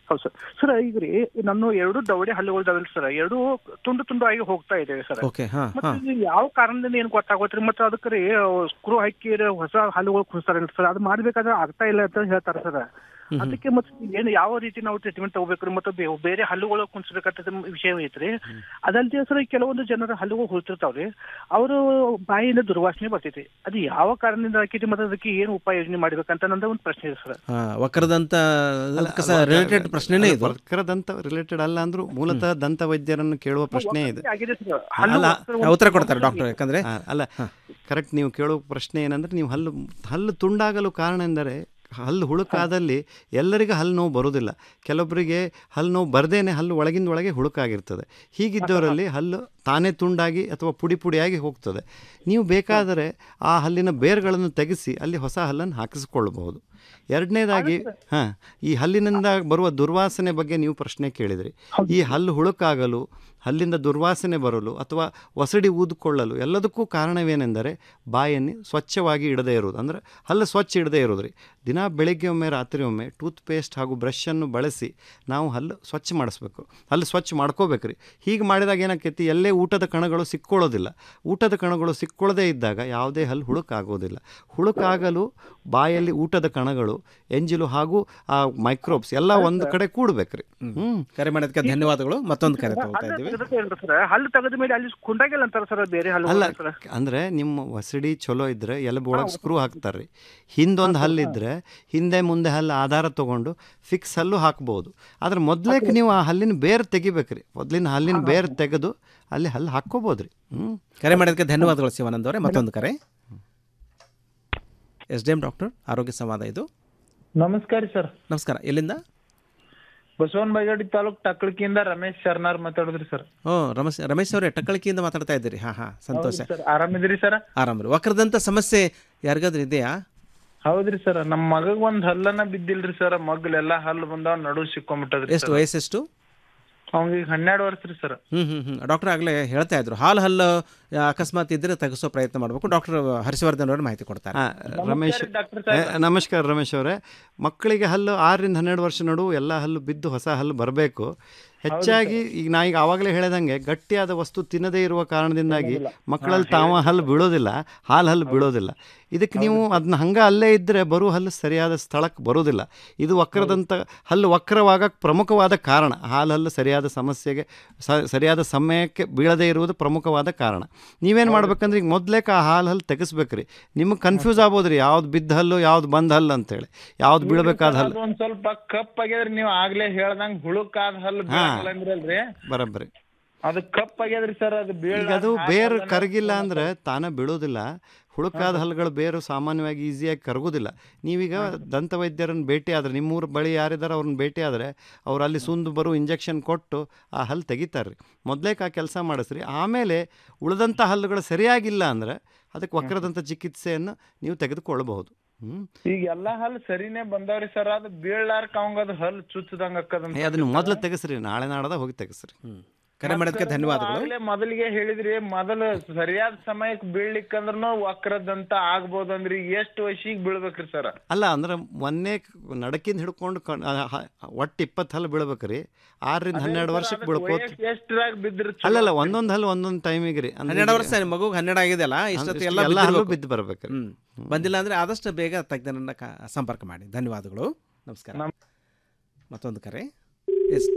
ಹೌದು ಸರ್ ಸರ್ ಈಗ ರೀ ನನ್ನ ಎರಡು ದವಡೆ ಹಲ್ಲುಗಳು ಇದಾವಲ್ಲ ಸರ್ ಎರಡು ತುಂಡು ತುಂಡು ಆಗಿ ಹೋಗ್ತಾ ಇದ್ದೇವೆ ಸರ್ ಓಕೆ ಹಾ ಮತ್ತೆ ಹಾ ಇದು ಯಾವ ಕಾರಣದಿಂದ ಏನು ಗೊತ್ತಾಗೋತ್ರಿ ಮತ್ತೆ ಅದಕ್ಕೆ ರೀ ಸ್ಕ್ರೂ ಹಾಕಿ ಹೊಸ ಹಲ್ಲುಗಳು ಕುಣಿಸ್ತಾರೆ ಸರ್ ಅದು ಮಾಡ್ಬೇಕಾದ್ರೆ ಆಗ್ತಾ ಇಲ್ಲ ಅಂತ ಹೇಳ್ತಾರೆ ಸರ್ ಹ್ಮ್. ಅದಕ್ಕೆ ಮತ್ತೆ ಏನು ಯಾವ ರೀತಿ ನಾವು ಟ್ರೀಟ್ಮೆಂಟ್ ತಗೋಬೇಕ್ರಿ ಮತ್ತೆ ಬೇ- ಬೇರೆ ಹಲ್ಲುಗಳು ಕುಣಿಸ್ಬೇಕಂತ ವಿಷಯ ಐತ್ರಿ ಅದಲ್ದೇ ಸರ್ ಕೆಲವೊಂದು ಜನರ ಹಲ್ಲುಗಳು ಹುಳ್ತಿರ್ತಾವ್ರಿ ಅವರು ಬಾಯಿಯಿಂದ ದುರ್ವಾಸನೆ ಬರ್ತೈತಿ ಅದು ಯಾವ ಕಾರಣದಿಂದ ಆಕೈತಿ ಮತ್ತೆ ಅದಕ್ಕೆ ಏನು ಉಪಾಯ ಯೋಜನೆ ಮಾಡ್ಬೇಕಂತ ನಂದ ಒಂದು ಪ್ರಶ್ನೆ ಇದೆ ಸರ್ ಹಾ, ವಕ್ರದಂತ ರಿಲೇಟೆಡ್ ಪ್ರಶ್ನೆನೇ ಇದು ವಕ್ರದಂತ ರಿಲೇಟೆಡ್ ಅಲ್ಲ ಅಂದ್ರೂ ಮೂಲತಃ ದಂತ ವೈದ್ಯರನ್ನು ಕೇಳುವ ಪ್ರಶ್ನೆ ಇದೆ ಆಗಿದೆ ಸರ್ ಅಲ್ಲ ಹಲ್ಲು ಉತ್ತರ ಕೊಡ್ತಾರೆ ಡಾಕ್ಟರ್ ಯಾಕಂದ್ರೆ ಆ, ಅಲ್ಲ ಕರೆಕ್ಟ್ ನೀವು ಕೇಳೋ ಪ್ರಶ್ನೆ ಏನಂದ್ರೆ ನೀವು ಹಲ್ಲು ಹಲ್ಲು ತುಂಡಾಗಲು ಕಾರಣ ಎಂದರೆ ಹಲ್ಲು ಹುಳುಕಾದಲ್ಲಿ ಎಲ್ಲರಿಗೂ ಹಲ್ಲು ನೋವು ಬರುವುದಿಲ್ಲ ಕೆಲವೊಬ್ಬರಿಗೆ ಹಲ್ಲು ನೋವು ಬರ್ದೇನೆ ಹಲ್ಲು ಒಳಗಿಂದ ಒಳಗೆ ಹುಳುಕಾಗಿರ್ತದೆ ಹೀಗಿದ್ದವರಲ್ಲಿ ಹಲ್ಲು ತಾನೇ ತುಂಡಾಗಿ ಅಥವಾ ಪುಡಿ ಪುಡಿಯಾಗಿ ಹೋಗ್ತದೆ ನೀವು ಬೇಕಾದರೆ ಆ ಹಲ್ಲಿನ ಬೇರುಗಳನ್ನು ತೆಗೆಸಿ ಅಲ್ಲಿ ಹೊಸ ಹಲ್ಲನ್ನು ಹಾಕಿಸಿಕೊಳ್ಳಬಹುದು ಎರಡನೇದಾಗಿ ಹಾಂ ಈ ಹಲ್ಲಿನಿಂದ ಬರುವ ದುರ್ವಾಸನೆ ಬಗ್ಗೆ ನೀವು ಪ್ರಶ್ನೆ ಕೇಳಿದ್ರಿ ಈ ಹಲ್ಲು ಹುಳುಕಾಗಲು ಹಲ್ಲಿಂದ ದುರ್ವಾಸನೆ ಬರಲು ಅಥವಾ ಒಸಡಿ ಊದಿಕೊಳ್ಳಲು ಎಲ್ಲದಕ್ಕೂ ಕಾರಣವೇನೆಂದರೆ ಬಾಯನ್ನು ಸ್ವಚ್ಛವಾಗಿ ಇಡದೇ ಇರುವುದು ಅಂದರೆ ಹಲ್ಲು ಸ್ವಚ್ಛ ಇಡದೇ ಇರೋದು ರೀ ದಿನ ಬೆಳಿಗ್ಗೆ ಒಮ್ಮೆ ರಾತ್ರಿ ಒಮ್ಮೆ ಟೂತ್ ಪೇಸ್ಟ್ ಹಾಗೂ ಬ್ರಷನ್ನು ಬಳಸಿ ನಾವು ಹಲ್ಲು ಸ್ವಚ್ಛ ಮಾಡಿಸ್ಬೇಕು ಹಲ್ಲು ಸ್ವಚ್ಛ ಮಾಡ್ಕೋಬೇಕು ರೀ ಹೀಗೆ ಮಾಡಿದಾಗ ಏನಾಕೈತಿ ಎಲ್ಲೇ ಊಟದ ಕಣಗಳು ಸಿಕ್ಕೊಳ್ಳೋದಿಲ್ಲ ಊಟದ ಕಣಗಳು ಸಿಕ್ಕೊಳ್ಳದೇ ಇದ್ದಾಗ ಯಾವುದೇ ಹಲ್ಲು ಹುಳುಕಾಗೋದಿಲ್ಲ ಹುಳುಕಾಗಲು ಬಾಯಲ್ಲಿ ಊಟದ ಕಣಗಳು ಎಂಜಿಲು ಹಾಗೂ ಆ ಮೈಕ್ರೋಬ್ಸ್ ಎಲ್ಲ ಒಂದು ಕಡೆ ಕೂಡ್ಬೇಕ್ರಿ ಹ್ಮ್ ಕರೆ ಮಾಡೋದಕ್ಕೆ ಧನ್ಯವಾದಗಳು ಮತ್ತೊಂದು ಕರೆ ತಗೋತಾ ಇದ್ದೀವಿ ಸರ್ ಹಲ್ಲು ತೆಗೆದ ಮೇಲೆ ಅಲ್ಲಿ ಕುಂಡಾಗಿಲ್ಲ ಅಂತಾರ ಸರ್ ಬೇರೆ ಹಲ್ಲು ಅಲ್ಲ ಅಂದ್ರೆ ನಿಮ್ಮ ವಸಡಿ ಚಲೋ ಇದ್ರೆ ಎಲಬು ಒಳಗೆ ಸ್ಕ್ರೂ ಹಾಕ್ತಾರ್ರಿ ಹಿಂದೊಂದು ಹಲ್ಲು ಇದ್ರೆ ಹಿಂದೆ ಮುಂದೆ ಹಲ್ಲು ಆಧಾರ ತಗೊಂಡು ಫಿಕ್ಸ್ ಹಲ್ಲು ಹಾಕ್ಬೋದು ಆದ್ರೆ ಮೊದ್ಲೇಕ್ ನೀವು ಆ ಹಲ್ಲಿನ ಬೇರ್ ತೆಗಿಬೇಕ್ರಿ ಮೊದ್ಲಿನ ಹಲ್ಲಿನ ಬೇರ್ ತೆಗೆದು ಅಲ್ಲಿ ಹಲ್ಲು ಹಾಕ್ಕೋಬೋದ್ರಿ ಹ್ಮ್ ಕರೆ ಮಾಡೋದಕ್ಕೆ ಧನ್ಯವಾದಗಳು ಶಿವಾನಂದ್ ಅವರೇ ಮತ್ತೊಂದು ಕರೆ ಎಸ್ ಡಿ ಎಂ ಡಾಕ್ಟರ್ ಆರೋಗ್ಯ ಸಂವಾದ ಇದು ನಮಸ್ಕಾರ ಸರ್ ನಮಸ್ಕಾರ ಎಲ್ಲಿಂದ ಬಸವನ ಬಾಗೇವಾಡಿ ತಾಲೂಕ್ ಟಕ್ಳಕಿಯಿಂದ ರಮೇಶ್ ಶರ್ನಾರ್ ಮಾತಾಡಿದ್ರಿ ಸರ್ ಓ ರಮೇಶ್ ರಮೇಶ್ ಅವರೇ ಟಕ್ಕಳಿಕೆಯಿಂದ ಮಾತಾಡ್ತಾ ಇದ್ದೀರಿ ಹಾಂ ಹಾಂ ಸಂತೋಷ ಸರ್ ಆರಾಮಿದ್ರಿ ಸರ್ ಆರಾಮ್ರಿ ವಕ್ರದಂತ ಸಮಸ್ಯೆ ಯಾರಿಗಾದ್ರೂ ಇದೆಯಾ ಹೌದ್ರಿ ಸರ್ ನಮ್ಮ ಮಗಗ್ ಒಂದ್ ಹಲ್ಲನ ಬಿದ್ದಿಲ್ರಿ ಸರ್ ಮಗ್ಲೆಲ್ಲಾ ಹಲ್ಲು ಬಂದಾವ್ ನಡು ಸಿಕ್ಕೊಂಬಿಟ್ಟದ್ರಿ ಎಷ್ಟು ವಯಸ್ಸೆಷ್ಟು ಅವ್ನಿಗೆ ಹನ್ನೆರಡು ವರ್ಷ ರೀ ಸರ್ ಹ್ಮ್ ಹ್ಮ್ ಹ್ಮ್ ಡಾಕ್ಟರ್ ಆಗಲೇ ಹೇಳ್ತಾ ಇದ್ರು ಹಾಲು ಹಲ್ಲು ಆ, ಅಕಸ್ಮಾತ್ ಇದ್ರೆ ತೆಗೆಸೋ ಪ್ರಯತ್ನ ಮಾಡಬೇಕು ಡಾಕ್ಟರ್ ಹರ್ಷವರ್ಧನ್ ಅವರು ಮಾಹಿತಿ ಕೊಡ್ತಾರೆ ಆ, ರಮೇಶ್ ಏ, ನಮಸ್ಕಾರ ರಮೇಶ್ ಅವರೇ ಮಕ್ಕಳಿಗೆ ಹಲ್ಲು ಆರರಿಂದ ಹನ್ನೆರಡು ವರ್ಷ ನಡುವೆ ಎಲ್ಲ ಹಲ್ಲು ಬಿದ್ದು ಹೊಸ ಹಲ್ಲು ಬರಬೇಕು ಹೆಚ್ಚಾಗಿ ಈಗ ನಾ ಈಗ ಆವಾಗಲೇ ಹೇಳಿದಂಗೆ ಗಟ್ಟಿಯಾದ ವಸ್ತು ತಿನ್ನದೇ ಇರುವ ಕಾರಣದಿಂದಾಗಿ ಮಕ್ಕಳಲ್ಲಿ ತಾವ ಹಲ್ಲು ಬೀಳೋದಿಲ್ಲ ಹಾಲು ಹಲ್ಲು ಬೀಳೋದಿಲ್ಲ ಇದಕ್ಕೆ ನೀವು ಅದನ್ನ ಹಂಗೆ ಅಲ್ಲೇ ಇದ್ದರೆ ಬರೋ ಹಲ್ಲು ಸರಿಯಾದ ಸ್ಥಳಕ್ಕೆ ಬರೋದಿಲ್ಲ ಇದು ವಕ್ರದಂತ ಹಲ್ಲು ವಕ್ರವಾಗಕ್ಕೆ ಪ್ರಮುಖವಾದ ಕಾರಣ ಹಾಲು ಹಲ್ಲು ಸರಿಯಾದ ಸಮಸ್ಯೆಗೆ ಸ- ಸರಿಯಾದ ಸಮಯಕ್ಕೆ ಬೀಳದೇ ಇರುವುದು ಪ್ರಮುಖವಾದ ಕಾರಣ ನೀವೇನು ಮಾಡ್ಬೇಕಂದ್ರೆ ಈಗ ಮೊದ್ಲೇಕ ಆ ಹಾಲು ಹಲ್ಲು ತೆಗಿಸ್ಬೇಕ್ರಿ ನಿಮಗೆ ಕನ್ಫ್ಯೂಸ್ ಆಗ್ಬೋದು ರೀ ಯಾವ್ದು ಬಿದ್ದ ಹಲ್ಲು ಯಾವ್ದು ಬಂದ ಹಲ್ಲು ಅಂತೇಳಿ ಯಾವ್ದು ಬೀಳಬೇಕಾದ ಹಲ್ಲು ಅದು ಒಂದ್ ಸ್ವಲ್ಪ ಕಪ್ ಆಗ್ಯದ್ರಿ ನೀವು ಆಗ್ಲೇ ಹೇಳ್ದಂಗ್ ಹುಳುಕಾದ ಹಲ್ಲು ಹಾ. ಬೀಳಂಗಿಲ್ಲ ಅಂದ್ರಲ್ರಿ ಬರಬ್ಬರಿ ಅದು ಕಪ್ ಆಗ್ಯದ್ರಿ ಸರ್ ಅದು ಬೀಳ ಈಗ ಅದು ಬೇರು ಕರಗಿಲ್ಲ ಅಂದ್ರೆ ತಾನೇ ಬೀಳೋದಿಲ್ಲ ಹುಳುಕಾದ ಹಲ್ಲುಗಳು ಬೇರು ಸಾಮಾನ್ಯವಾಗಿ ಈಸಿಯಾಗಿ ಕರಗೋದಿಲ್ಲ ನೀವೀಗ ದಂತ ವೈದ್ಯರನ್ನು ಭೇಟಿ ಆದರೆ ನಿಮ್ಮೂರ ಬಳಿ ಯಾರಿದ್ದಾರೆ ಅವ್ರನ್ನ ಭೇಟಿ ಆದರೆ ಅವ್ರು ಅಲ್ಲಿ ಸುಂದು ಬರೋ ಇಂಜೆಕ್ಷನ್ ಕೊಟ್ಟು ಆ ಹಲ್ಲು ತೆಗಿತಾರೆ ರೀ ಮೊದಲೇಕ ಆ ಕೆಲಸ ಮಾಡಿಸ್ರಿ ಆಮೇಲೆ ಉಳಿದಂಥ ಹಲ್ಲುಗಳು ಸರಿಯಾಗಿಲ್ಲ ಅಂದರೆ ಅದಕ್ಕೆ ವಕ್ರದಂತ ಚಿಕಿತ್ಸೆಯನ್ನು ನೀವು ತೆಗೆದುಕೊಳ್ಳಬಹುದು ಹ್ಮ್ ಈಗ ಎಲ್ಲಾ ಹಲ್ಲು ಸರಿನೇ ಬಂದಾವ್ರಿ ಸರ್ ಅದು ಬೀಳಲಾರ್ಕ ಅವಂಗ ಅದು ಹಲ್ಲು ಚುಚ್ಚದಂಗ ಏ, ಅದನ್ನ ಮೊದಲು ತೆಗೆಸ್ರಿ ನಾಳೆ ನಾಡದ ಹೋಗಿ ತೆಗೆಸ್ರಿ ಕರೆ ಮಾಡೋದಕ್ಕೆ ಧನ್ಯವಾದಗಳು ಆಗ್ಲೇ ಮೊದಲಿಗೆ ಹೇಳಿದ್ರಿ ಮೊದಲು ಸರಿಯಾದ ಸಮಯಕ್ಕೆ ಬೀಳ್ಲಿಕ್ಕಂದ್ರೂ ವಕ್ರದಂತ ಆಗ್ಬೋದಂದ್ರಿ ಎಷ್ಟು ವಯಸ್ಸಿಗೆ ಬೀಳ್ಬೇಕ್ರಿ ಸರ್ ಅಲ್ಲ ಅಂದ್ರೆ ಮೊನ್ನೆ ನಡಕಿಂದ ಹಿಡ್ಕೊಂಡು ಕಣ್- ಆ, ಹ- ಒಟ್ಟು ಇಪ್ಪತ್ತು ಹಲ್ಲು ಬೀಳ್ಬೇಕ್ರಿ ಆರರಿಂದ ಹನ್ನೆರಡು ವರ್ಷಕ್ಕೆ ಬೀಳ್ಕೋತ ಎಷ್ಟ್ರಾಗ ಬಿದ್ರಿ ಅಲ್ಲಲ್ಲ ಒಂದೊಂದು ಹಲ್ಲು ಒಂದೊಂದು ಟೈಮಿಗೆ ರೀ ಅಂದ್ರೆ ಹನ್ನೆರಡು ಈಗ- ವರ್ಷ ಮಗು ಹನ್ನೆರಡು ಆಗಿದೆಯಲ್ಲ ಇಷ್ಟೊತ್ತು ಅಂದ್ರೆ ಎಲ್ಲ ಎಲ್ಲ ಹಲ್ಲು ಬಿದ್ದಿರ್ಬೇಕು. ಬಿದ್ದು ಬರ್ಬೇಕ್ರಿ ಹ್ಮ್. ಬಂದಿಲ್ಲ ಅಂದ್ರೆ ಆದಷ್ಟು ಬೇಗ ತಜ್ಞರನ್ನ ಕ- ಸಂಪರ್ಕ ಮಾಡಿ ಧನ್ಯವಾದಗಳು ನಮಸ್ಕಾರ ಮತ್ತೊಂದು ಕರೆ S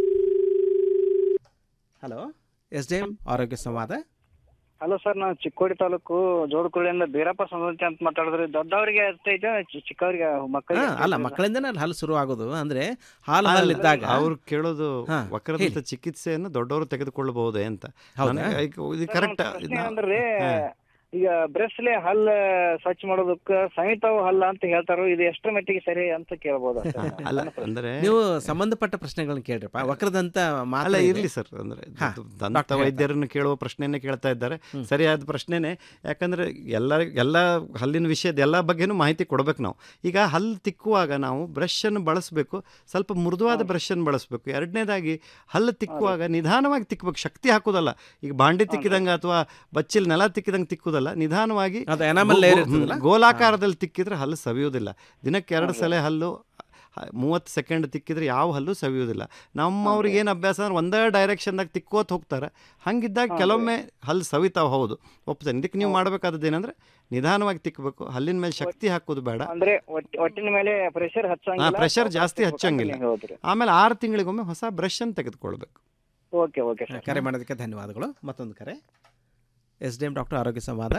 hello S D M ಆರೋಗ್ಯ ಸಂವಾದ ಹಲೋ ಸರ್ ನಾನು ಚಿಕ್ಕೋಡಿ ತಾಲೂಕು ಜೋಡಕುಳಿಯಿಂದ ಬೀರಪ್ಪ ಸಂಬಂಧಿ ಅಂತ ಮಾತಾಡಿದ್ರಿ ದೊಡ್ಡವರಿಗೆ ಅಷ್ಟೈತೆ ಚಿ- ಚಿಕ್ಕವರಿಗೆ ಹಾ, ಮಕ್ಕಳಿಗೆ ಅಲ್ಲ ಮಕ್ಕಳಿಂದನೇ ಅಲ್ಲಿ ಹಲ್ಲು ಶುರು ಆಗೋದು ಅಂದ್ರೆ ಹಾಲು ಹಲ್ಲಿದ್ದಾಗ ಅವ್ರು ಕೇಳೋದು ಹಾ, ವಕ್ರದಂತ ಹೇಳಿ. ಚಿಕಿತ್ಸೆಯನ್ನು ದೊಡ್ಡವರು ತೆಗೆದುಕೊಳ್ಳಬಹುದೇ ಅಂತ ಹೌದಾ? ನನಗೆ ಈಗ ಇದು ಕರೆಕ್ಟ್ ಅಂದ್ರೆ ಈಗ ಬ್ರೆಸ್ಲೆ ಹಲ್ಲ ಸ್ವಚ್ಛ ಮಾಡೋದಕ್ಕ ಸಹಿತವು ಹಲ್ಲ ಅಂತ ಹೇಳ್ತಾರೋ ಇದು ಎಷ್ಟರ ಮಟ್ಟಿಗೆ ಸರಿ ಅಂತ ಕೇಳ್ಬೋದು ಅಷ್ಟೇ. ಅಲ್ಲ ಅಂದ್ರೆ ನೀವು ಸಂಬಂಧಪಟ್ಟ ಪ್ರಶ್ನೆಗಳನ್ನ ಕೇಳ್ರಿಪ್ಪ ವಕ್ರದಂತ ಮಾತ್ರ ಅಲ್ಲ ಇದೆ. ಇರ್ಲಿ ಸರ್ ಅಂದ್ರೆ ಹಾ, ದ- ದಂತ ಡಾಕ್ಟರ್ ವೈದ್ಯರನ್ನು ಕೇಳುವ ಪ್ರಶ್ನೆಯನ್ನೇ ಕೇಳ್ತಾ ಇದ್ದಾರೆ ಸರಿಯಾದ ಪ್ರಶ್ನೆನೇ ಯಾಕಂದ್ರೆ ಎಲ್ಲ ಎಲ್ಲ ಹಲ್ಲಿನ ವಿಷಯದ ಎಲ್ಲ ಬಗ್ಗೆನೂ ಮಾಹಿತಿ ಕೊಡ್ಬೇಕು ನಾವು ಈಗ ಹಲ್ಲು ತಿಕ್ಕುವಾಗ ನಾವು ಬ್ರಷ್ ಅನ್ನು ಬಳಸಬೇಕು ಸ್ವಲ್ಪ ಮೃದುವಾದ ಬ್ರಷ್ ಅನ್ನು ಬಳಸಬೇಕು ಎರಡನೇದಾಗಿ ಹಲ್ಲು ತಿಕ್ಕುವಾಗ ನಿಧಾನವಾಗಿ ತಿಕ್ಕಬೇಕು ಶಕ್ತಿ ಹಾಕೋದಲ್ಲ ಈಗ ಬಾಂಡಿ ತಿಕ್ಕಿದಂಗೆ ಅಥವಾ ಬಚ್ಚಿಲ್ ನೆಲ ತಿಕ್ಕಿದಂಗೆ ತಿಕ್ಕುದಲ್ಲ ನಿಧಾನವಾಗಿ ಅದು enamel ಗೋ- layer ಗೋ- ಇರ್ತದಲ್ಲ? ಗೋಲಾಕಾರದಲ್ಲಿ ತಿಕ್ಕಿದ್ರೆ ಹಲ್ಲು ಸವಿಯೋದಿಲ್ಲ ದಿನಕ್ಕೆ ಎರಡು ಸಲ ಹಲ್ಲು ಮೂವತ್ತು ಸೆಕೆಂಡ್ ತಿಕ್ಕಿದ್ರೆ ಯಾವ ಹಲ್ಲು ಸವಿಯೋದಿಲ್ಲ ನಮ್ಮವ್ರಿಗೆ ಏನು ಅಭ್ಯಾಸ ಅಂದ್ರೆ ಒಂದೇ ಡೈರೆಕ್ಷನ್ದಾಗ ತಿಕ್ಕೋತ ಹೋಗ್ತಾರೆ ಹಂಗಿದ್ದಾಗ ಕೆಲವೊಮ್ಮೆ ಹಲ್ಲು ಸವಿತಾವ ಹೌದು ಒಪ್ತೇನೆ ಇದಕ್ಕೆ ನೀವು ಮಾಡಬೇಕಾದದ್ದು ಏನಂದ್ರೆ ನಿಧಾನವಾಗಿ ತಿಕ್ಕಬೇಕು ಹಲ್ಲಿನ ಮೇಲೆ ಶಕ್ತಿ ಹಾಕೋದು ಬೇಡ ಅಂದ್ರೆ ಒಟ್- ಒಟ್ಟಿನ ಮೇಲೆ ಪ್ರೆಷರ್ ಹಾ ಹಚ್ಚಂಗಿಲ್ಲ ಪ್ರೆಷರ್ ಜಾಸ್ತಿ ಹಚ್ಚಂಗಿಲ್ಲ ನೀವು ಹೋದ್ರಿ ಆಮೇಲೆ ಆರು ತಿಂಗಳಿಗೊಮ್ಮೆ ಹೊಸ ಬ್ರಷ್ ಅನ್ನು ತೆಗೆದುಕೊಳ್ಬೇಕು ಓಕೆ ಓಕೆ ಸರ್ ಕರೆ ಮಾಡೋದಕ್ಕೆ ಧನ್ಯವಾದಗಳು ಮತ್ತೊಂದು ಕರೆ ಎಸ್ ಡಿ ಎಂ ಡಾಕ್ಟರ್ ಆರೋಗ್ಯ ಸಂವಾದ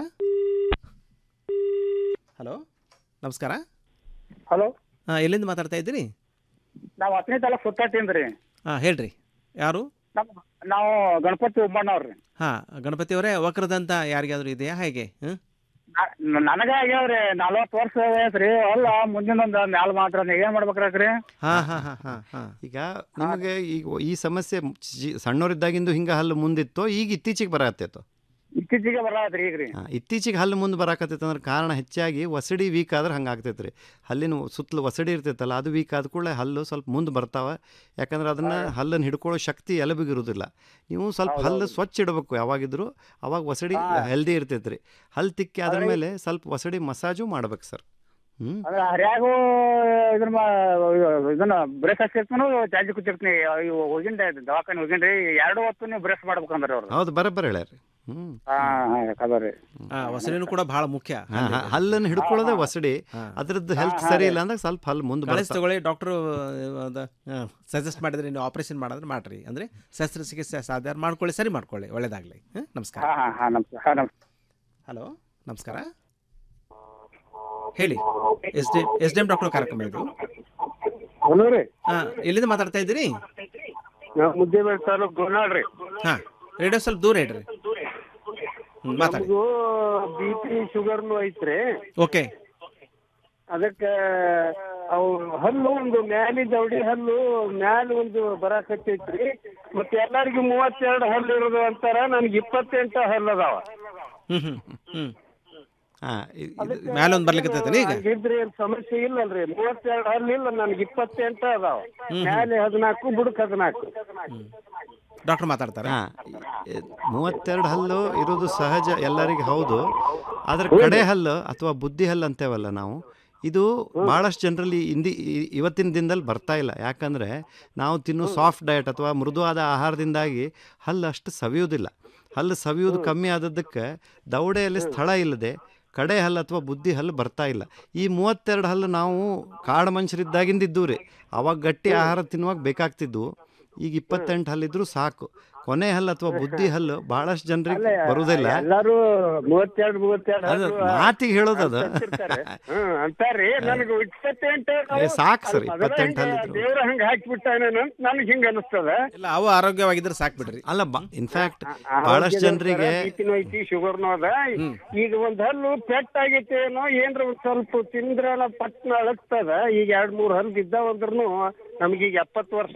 ಹಲೋ ನಮಸ್ಕಾರ ಹಲೋ ಹಾಂ ಎಲ್ಲಿಂದ ಮಾತಾಡ್ತಾ ಇದ್ದೀರಿ ನಾವು ಹತ್ತನೇ ತಾಲೂಕು ಸುತ್ತಾಟಿಂದ್ರಿ ಹಾಂ ಹೇಳ್ರಿ ಯಾರು ನಮ್ ನಾವು ಗಣಪತಿ ಉಮ್ಮಣ್ಣವ್ರಿ ಹಾಂ ಗಣಪತಿ ಅವರೇ ವಕ್ರದಂತ ಯಾರಿಗಾದ್ರೂ ಇದೆಯಾ ಹೇಗೆ ಹ್ಮ್? ನನಗ ಆಗ್ಯಾವ್ರಿ ನಲ್ವತ್ತು ವರ್ಷ ಐತ್ರಿ ಅಲ್ಲ ಮುಂದಿನ ಒಂದು ಮ್ಯಾಲ ಮಾತ್ರ ನೀವ್ ಏನ್ ಮಾಡ್ಬೇಕ್ರಿ ಹಾಂ ಹಾಂ ಹಾಂ ಹಾಂ ಹಾಂ ಈಗ ನಿಮಗೆ ಈಗ ಈ ಸಮಸ್ಯೆ ಚಿ- ಸಣ್ಣವರಿದ್ದಾಗಿಂದು ಹಿಂಗೆ ಹಲ್ಲು ಮುಂದಿತ್ತು ಈಗ ಇತ್ತೀಚೆಗೆ ಬರತ್ತೈತು ಇತ್ತೀಚೆಗೆ ಬರತ್ರಿ ಈಗ್ರಿ ಹಾಂ ಇತ್ತೀಚೆಗೆ ಹಲ್ಲು ಮುಂದೆ ಬರಾಕತ್ತೈತೆ ಅಂದ್ರೆ ಕಾರಣ ಹೆಚ್ಚಾಗಿ ಒಸಡಿ ವೀಕ್ ಆದ್ರೆ ಹಂಗೆ ಆಗ್ತೈತೆ ರೀ ಹಲ್ಲಿನ ಸುತ್ತಲೂ ಒಸಡಿ ಇರ್ತೈತಲ್ಲ ಅದು ವೀಕ್ ಆದ ಕೂಡಲೇ ಹಲ್ಲು ಸ್ವಲ್ಪ ಮುಂದೆ ಬರ್ತಾವೆ ಯಾಕಂದ್ರೆ ಅದನ್ನು ಹಲ್ಲನ್ನು ಹಿಡ್ಕೊಳ್ಳೋ ಶಕ್ತಿ ಎಲಬಿಗಿರೋದಿಲ್ಲ ನೀವು ಸ್ವಲ್ಪ ಹಲ್ಲು ಸ್ವಚ್ಛ ಇಡಬೇಕು ಯಾವಾಗಿದ್ರು ಅವಾಗ ಒಸಡಿ ಹೆಲ್ದಿ ಇರ್ತೈತೆ ರೀ ಹಲ್ಲು ತಿಕ್ಕಿ ಅದ್ರ ಮೇಲೆ ಸ್ವಲ್ಪ ಒಸಡಿ ಮಸಾಜು ಮಾಡ್ಬೇಕು ಸರ್ ಹ್ಞೂ ಅಂದ್ರೆ ಹರ್ಯಾಗು ಇದನ್ನ ಮಾ- ಇದನ್ನ ಬ್ರೇಕ್ ಹಚ್ಚಿರ್ತಾನು ಚಾರ್ಜ್ ಕೂತಿರ್ತೀನಿ ಹೋಗಿಂದ ದವಾಖಾನೆ ಹೋಗಿನ್ರಿ ಎರಡು ಹೊತ್ತು ನೀವು ಬ್ರೇಕ್ ಮಾಡ್ಬೇಕಂದ್ರಿ ಅವ್ರು ಹೌದು ಬರೋಬ್ಬರ ಹೇಳ್ಯಾರ ಹ್ಞೂ ಹಾ ಹಾ ಕದರಿ ಹಾಂ ಹೊಸಲಿನೂ ಕೂಡ ಭಾಳ ಮುಖ್ಯ ಹಾಂ ಹಾಂ ಹಲ್ಲನ್ನು ಹಿಡ್ಕೊಳ್ಳೋದೇ ಒಸಡಿ ಅದ್ರದ್ದು ಹೆಲ್ತ್ ಸರಿ ಇಲ್ಲ ಅಂದಾಗ ಸ್ವಲ್ಪ ಹಲ್ಲು ಮುಂದೆ ಕಳಿಸಿ ಬರ್ತವೆ. ತಗೊಳ್ಳಿ ಡಾಕ್ಟ್ರು ಸಜೆಸ್ಟ್ ಮಾಡಿದ್ರೆ ನೀವು ಆಪರೇಷನ್ ಮಾಡಿದ್ರೆ ಮಾಡ್ರಿ ಅಂದರೆ ಶಸ್ತ್ರಚಿಕಿತ್ಸೆ ಸಾಧ್ಯ ಮಾಡ್ಕೊಳ್ಳಿ ಸರಿ ಮಾಡ್ಕೊಳ್ಳಿ ಒಳ್ಳೇದಾಗಲಿ ಹಾಂ ನಮಸ್ಕಾರ ಹಾ ಹಾ ಹಾ ನಮಸ್ಕಾರ ಹಾ ನಮಸ್ಕಾರ ಹಲೋ ನಮಸ್ಕಾರ ಹೇಳಿ S D S D M doctor ಕಾರ್ಯಕ್ರಮ ಇದು ಹಲೋ ರೀ ಹಾಂ ಎಲ್ಲಿಂದ ಮಾತಾಡ್ತಾ ಇದ್ದೀರಿ ನಾವು ಮುದ್ದೇಬೇಡ ತಾಲೂಕು ಗೋನಾಳ್ರಿ ಹಾಂ ರೇಡಿಯೋ ಸ್ವಲ್ಪ ದೂರ ಇಡ್ರಿ ಹ್ಮ್, ಮಾತಾಡಿ ನಮಗೂ ಬಿ ಪಿ ಶುಗರ್ನು ಐತ್ರಿ ಓಕೆ ಅದಕ್ಕೆ ಅವು ಹಲ್ಲು ಒಂದು ಮ್ಯಾಲಿ ದವಡಿ ಹಲ್ಲು ಮ್ಯಾಲ ಒಂದು ಬರಾಕತ್ತೈತ್ರಿ ಮತ್ತೆ ಎಲ್ಲರಿಗೂ ಮೂವತ್ತೆರಡು ಹಲ್ಲು ಇರೋದು ಅಂತಾರ ನನ್ಗೆ ಇಪ್ಪತ್ತೆಂಟು ಹಲ್ಲು ಅದಾವ ಹ್ಞೂ ಹ್ಞೂ ಹ್ಞೂ ಹಾಂ ಮ್ಯಾಲೆ ಒಂದು ಬರ್ಲಿಕ್ಕೆ ಈಗ ಇದ್ರೆ ಏನ್ ಸಮಸ್ಯೆ ಇಲ್ಲಲ್ರಿ ಮೂವತ್ತೆರಡು ಹಲ್ಲು ಇಲ್ಲ ನನ್ಗೆ ಇಪ್ಪತ್ತೆಂಟು ಅದಾವ ಹ್ಮ್. ಮ್ಯಾಲೆ ಹದಿನಾಲ್ಕು ಬುಡಕ್ ಹದಿನಾಲ್ಕು ಡಾಕ್ಟರ್ ಮಾತಾಡ್ತಾರೆ ಹಾಂ ಮೂವತ್ತೆರಡು ಹಲ್ಲು ಇರೋದು ಸಹಜ ಎಲ್ಲರಿಗೆ ಹೌದು ಆದ್ರೆ ಕಡೆ ಹಲ್ಲು ಅಥವಾ ಬುದ್ಧಿ ಹಲ್ಲು ಅಂತೇವಲ್ಲ ನಾವು ಇದು ಭಾಳಷ್ಟು ಜನರಲ್ಲಿ ಇಂದಿ ಇ- ಇವತ್ತಿನ ದಿನದಲ್ಲಿ ಬರ್ತಾ ಇಲ್ಲ ಯಾಕಂದರೆ ನಾವು ತಿನ್ನೋ ಸಾಫ್ಟ್ ಡಯಟ್ ಅಥವಾ ಮೃದುವಾದ ಆಹಾರದಿಂದಾಗಿ ಹಲ್ಲು ಅಷ್ಟು ಸವಿಯೋದಿಲ್ಲ ಹಲ್ಲು ಸವಿಯೋದು ಕಮ್ಮಿ ಆದದ್ದಕ್ಕೆ ದವಡೆಯಲ್ಲಿ ಸ್ಥಳ ಇಲ್ಲದೆ ಕಡೆ ಹಲ್ಲು ಅಥವಾ ಬುದ್ಧಿ ಹಲ್ಲು ಬರ್ತಾ ಇಲ್ಲ ಈ ಮೂವತ್ತೆರಡು ಹಲ್ಲು ನಾವು ಕಾಡು ಮನುಷ್ಯರಿದ್ದಾಗಿಂದ ಇದ್ದವು ರೀ ಅವಾಗ ಗಟ್ಟಿ ಆಹಾರ ತಿನ್ನುವಾಗ ಬೇಕಾಗ್ತಿದ್ವು ಈಗ ಇಪ್ಪತ್ತೆಂಟು ಹಲ್ಲಿದ್ರು ಸಾಕು ಕೊನೆ ಹಲ್ಲು ಅಥವಾ ಬುದ್ಧಿ ಹಲ್ಲು ಬಹಳಷ್ಟು ಜನರಿಗೆ ಬರುವುದಿಲ್ಲ ಎಲ್ಲಾರು ಮೂವತ್ತೆರಡು ಮೂವತ್ತೆರಡು ಅದು ಹಲ್ಲು ಮಾತಿಗೆ ಹೇಳೋದು ಅದು. ಅಂತಿರ್ತಾರೆ. ಹ್ಮ್ ಅಂತಾರ್ರಿ ನನಗೆ ಇಪ್ಪತ್ತೆಂಟು ಏ, ಸಾಕ್ sir, ಇಪ್ಪತ್ತೆಂಟು ಹಲ್ಲು ಇದ್ರು. ದೇವ್ರ ಹಂಗ ಹಾಕ್ಬಿಟ್ಟಾನೇನೋ ಅಂತ ನನಗೆ ಹಿಂಗ ಅನಿಸ್ತದ ಇಲ್ಲ ಅವು ಆರೋಗ್ಯವಾಗಿದ್ರೆ ಸಾಕು ಬಿಡ್ರಿ ಅಲ್ಲ ಇನ್ಫ್ಯಾಕ್ಟ್ ಬಹಳಷ್ಟು ಜನರಿಗೆ ಬಿಪಿನೂ ಐತಿ ಶುಗರ್ನು ಅದ ಈಗ ಒಂದ್ ಹಲ್ಲು ಪೆಟ್ ಆಗೈತಿ ಏನೋ ಏನ್ರ ಒಂದ್ ಸ್ವಲ್ಪ ತಿಂದ್ರ ಪಟ್ನ ಅಳಗ್ತದ ಈಗ ಎರಡ್ ಮೂರ್ ಹಲ್ಲು ಬಿದ್ದಾವಂದ್ರೂ ನಮ್ಗೀಗ ಎಪ್ಪತ್ತು ವರ್ಷ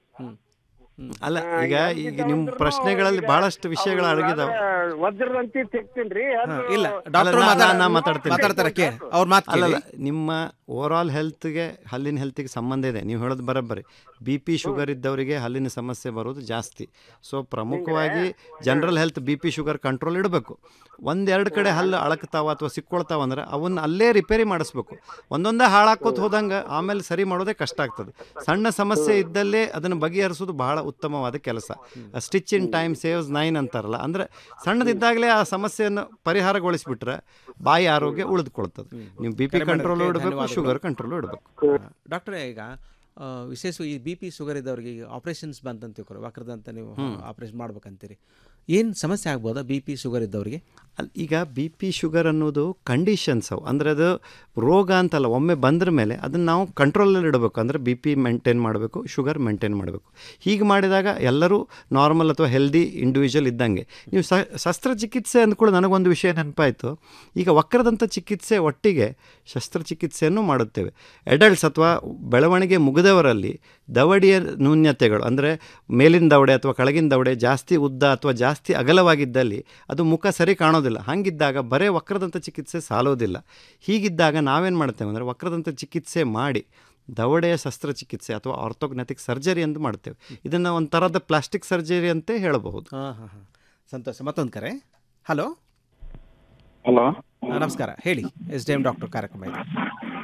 ಅಲ್ಲ ಈಗ ಈಗ ನಿಮ್ಮ ಪ್ರಶ್ನೆಗಳಲ್ಲಿ ಬಹಳಷ್ಟು ವಿಷಯಗಳು ಅಡಗಿದಾವೆ ವಜ್ರದಂತಿ ತೆಗ್ತೀನ್ರಿ ಅದು ಇಲ್ಲ ಅಲ್ಲ, ಡಾಕ್ಟರ್ ನಾ- ನಾ- ನಾ ಮಾತಾಡ್ತೀನಿ ಮಾತಾಡ್ತಾರೆ ಕೇ ಅವ್ರ ಮಾತು ಅಲ್ಲ ಕೇಳಿ ಅಲ್ಲ, ನಿಮ್ಮ ಓವರ್ ಆಲ್ ಹೆಲ್ತ್ಗೆ ಹಲ್ಲಿನ ಹೆಲ್ತ್ಗೆ ಸಂಬಂಧ ಇದೆ ನೀವು ಹೇಳೋದು ಬರೋಬ್ಬರಿ ಬಿ ಪಿ ಶುಗರ್ ಇದ್ದವರಿಗೆ ಹಲ್ಲಿನ ಸಮಸ್ಯೆ ಬರೋದು ಜಾಸ್ತಿ ಸೊ ಪ್ರಮುಖವಾಗಿ general health B P sugar control ಇಡಬೇಕು ಒಂದೆರಡು ಕಡೆ ಹಲ್ಲು ಅಳಕ್ತಾವ ಅಥವಾ ಸಿಕ್ಕೊಳ್ತಾವ ಅಂದ್ರೆ ಅವನ್ನ ಅಲ್ಲೇ ರಿಪೇರಿ ಮಾಡಿಸ್ಬೇಕು ಒಂದೊಂದೇ ಹಾಳಾಕೋತ ಹೋದಂಗೆ ಆಮೇಲೆ ಸರಿ ಮಾಡೋದೇ ಕಷ್ಟ ಆಗ್ತದೆ ಸಣ್ಣ ಸಮಸ್ಯೆ ಇದ್ದಲ್ಲೇ ಅದನ್ನು ಬಗೆಹರಿಸೋದು ಬಹಳ ಉತ್ತಮವಾದ ಕೆಲಸ stitch in time saves nine ಅಂತಾರಲ್ಲ ಅಂದರೆ ಸಣ್ಣದಿದ್ದಾಗಲೇ ಆ ಸಮಸ್ಯೆಯನ್ನು ಪರಿಹಾರಗೊಳಿಸ್ಬಿಟ್ರೆ ಬಾಯಿ ಆರೋಗ್ಯ ಉಳಿದುಕೊಳ್ತದೆ ನೀವು ಬಿ ಪಿ ಕರೆ ಕಂಟ್ರೋಲ್ ಮಾಡೋದಕ್ಕೆ ಇಡಬೇಕು ಧನ್ಯವಾದಗಳು. ಶುಗರ್ ಕಂಟ್ರೋಲ್ ಇಡಬೇಕು ಡಾಕ್ಟ್ರೇ ಈಗ ಆ, ವಿಶೇಷ ಈ ಬಿ ಪಿ ಶುಗರ್ ಇದ್ದವ್ರಿಗೆ ಈಗ ಆಪರೇಷನ್ಸ್ ಬಂತಂತ ತಿಳ್ಕೊರಿ ವಕ್ರದಂತ ನೀವು ಹ್ಮ್. ಆಪರೇಷನ್ ಮಾಡ್ಬೇಕಂತೀರಿ ಏನು ಸಮಸ್ಯೆ ಆಗ್ಬೋದಾ ಬಿ ಪಿ ಶುಗರ್ ಇದ್ದವ್ರಿಗೆ ಅಲ್- ಈಗ ಬಿ ಪಿ ಶುಗರ್ ಅನ್ನೋದು ಕಂಡೀಷನ್ಸ್ ಅವು ಅಂದರೆ ಅದು ರೋಗ ಅಂತಲ್ಲ ಒಮ್ಮೆ ಬಂದ್ರ ಮೇಲೆ ಅದನ್ನು ನಾವು ಕಂಟ್ರೋಲಲ್ಲಿ ಇಡಬೇಕು ಅಂದರೆ ಬಿ ಪಿ ಮೇಂಟೈನ್ ಮಾಡಬೇಕು ಶುಗರ್ ಮೇಂಟೈನ್ ಮಾಡಬೇಕು ಹೀಗೆ ಮಾಡಿದಾಗ ಎಲ್ಲರೂ ನಾರ್ಮಲ್ ಅಥವಾ ಹೆಲ್ದಿ ಇಂಡಿವಿಜುವಲ್ ಇದ್ದಂಗೆ ನೀವು ಸ ಶಸ್ತ್ರಚಿಕಿತ್ಸೆ ಅಂದ್ಕೂಡ ನನಗೊಂದು ವಿಷಯ ನೆನಪಾಯಿತು ಈಗ ವಕ್ರದಂತ ಚಿಕಿತ್ಸೆ ಒಟ್ಟಿಗೆ ಶಸ್ತ್ರಚಿಕಿತ್ಸೆಯನ್ನು ಮಾಡುತ್ತೇವೆ ಎಡಲ್ಟ್ಸ್ ಅಥವಾ ಬೆಳವಣಿಗೆ ಮುಗಿದವರಲ್ಲಿ ದವಡಿಯ ನ್ಯೂನ್ಯತೆಗಳು ಅಂದರೆ ಮೇಲಿನ ದವಡೆ ಅಥವಾ ಕೆಳಗಿನ ದವಡೆ ಜಾಸ್ತಿ ಉದ್ದ ಅಥವಾ ಜಾಸ್ತಿ ಅಗಲವಾಗಿದ್ದಲ್ಲಿ ಅದು ಮುಖ ಸರಿ ಕಾಣೋದಿಲ್ಲ ಹಾಗಿದ್ದಾಗ ಬರೇ ವಕ್ರದಂತ ಚಿಕಿತ್ಸೆ ಸಾಲೋದಿಲ್ಲ ಹೀಗಿದ್ದಾಗ ನಾವೇನು ಮಾಡ್ತೇವೆ ಅಂದರೆ ವಕ್ರದಂತ ಚಿಕಿತ್ಸೆ ಮಾಡಿ ದವಡೆಯ ಶಸ್ತ್ರಚಿಕಿತ್ಸೆ ಅಥವಾ ಆರ್ಥೋಗ್ನೆಟಿಕ್ ಸರ್ಜರಿ ಅಂತ ಮಾಡ್ತೇವೆ ಇದನ್ನು ಒಂದು ಥರದ ಪ್ಲಾಸ್ಟಿಕ್ ಸರ್ಜರಿ ಅಂತ ಹೇಳಬಹುದು ಹಾಂ ಹಾಂ ಹಾಂ ಸಂತೋಷ ಮತ್ತೊಂದು ಕರೆ ಹಲೋ ಹಲೋ ನಮಸ್ಕಾರ ಹೇಳಿ ಎಸ್ ಡಿ ಎಂ ಡಾಕ್ಟರ್ ಕಾರ್ಯಕ್ರಮ ಇದೆ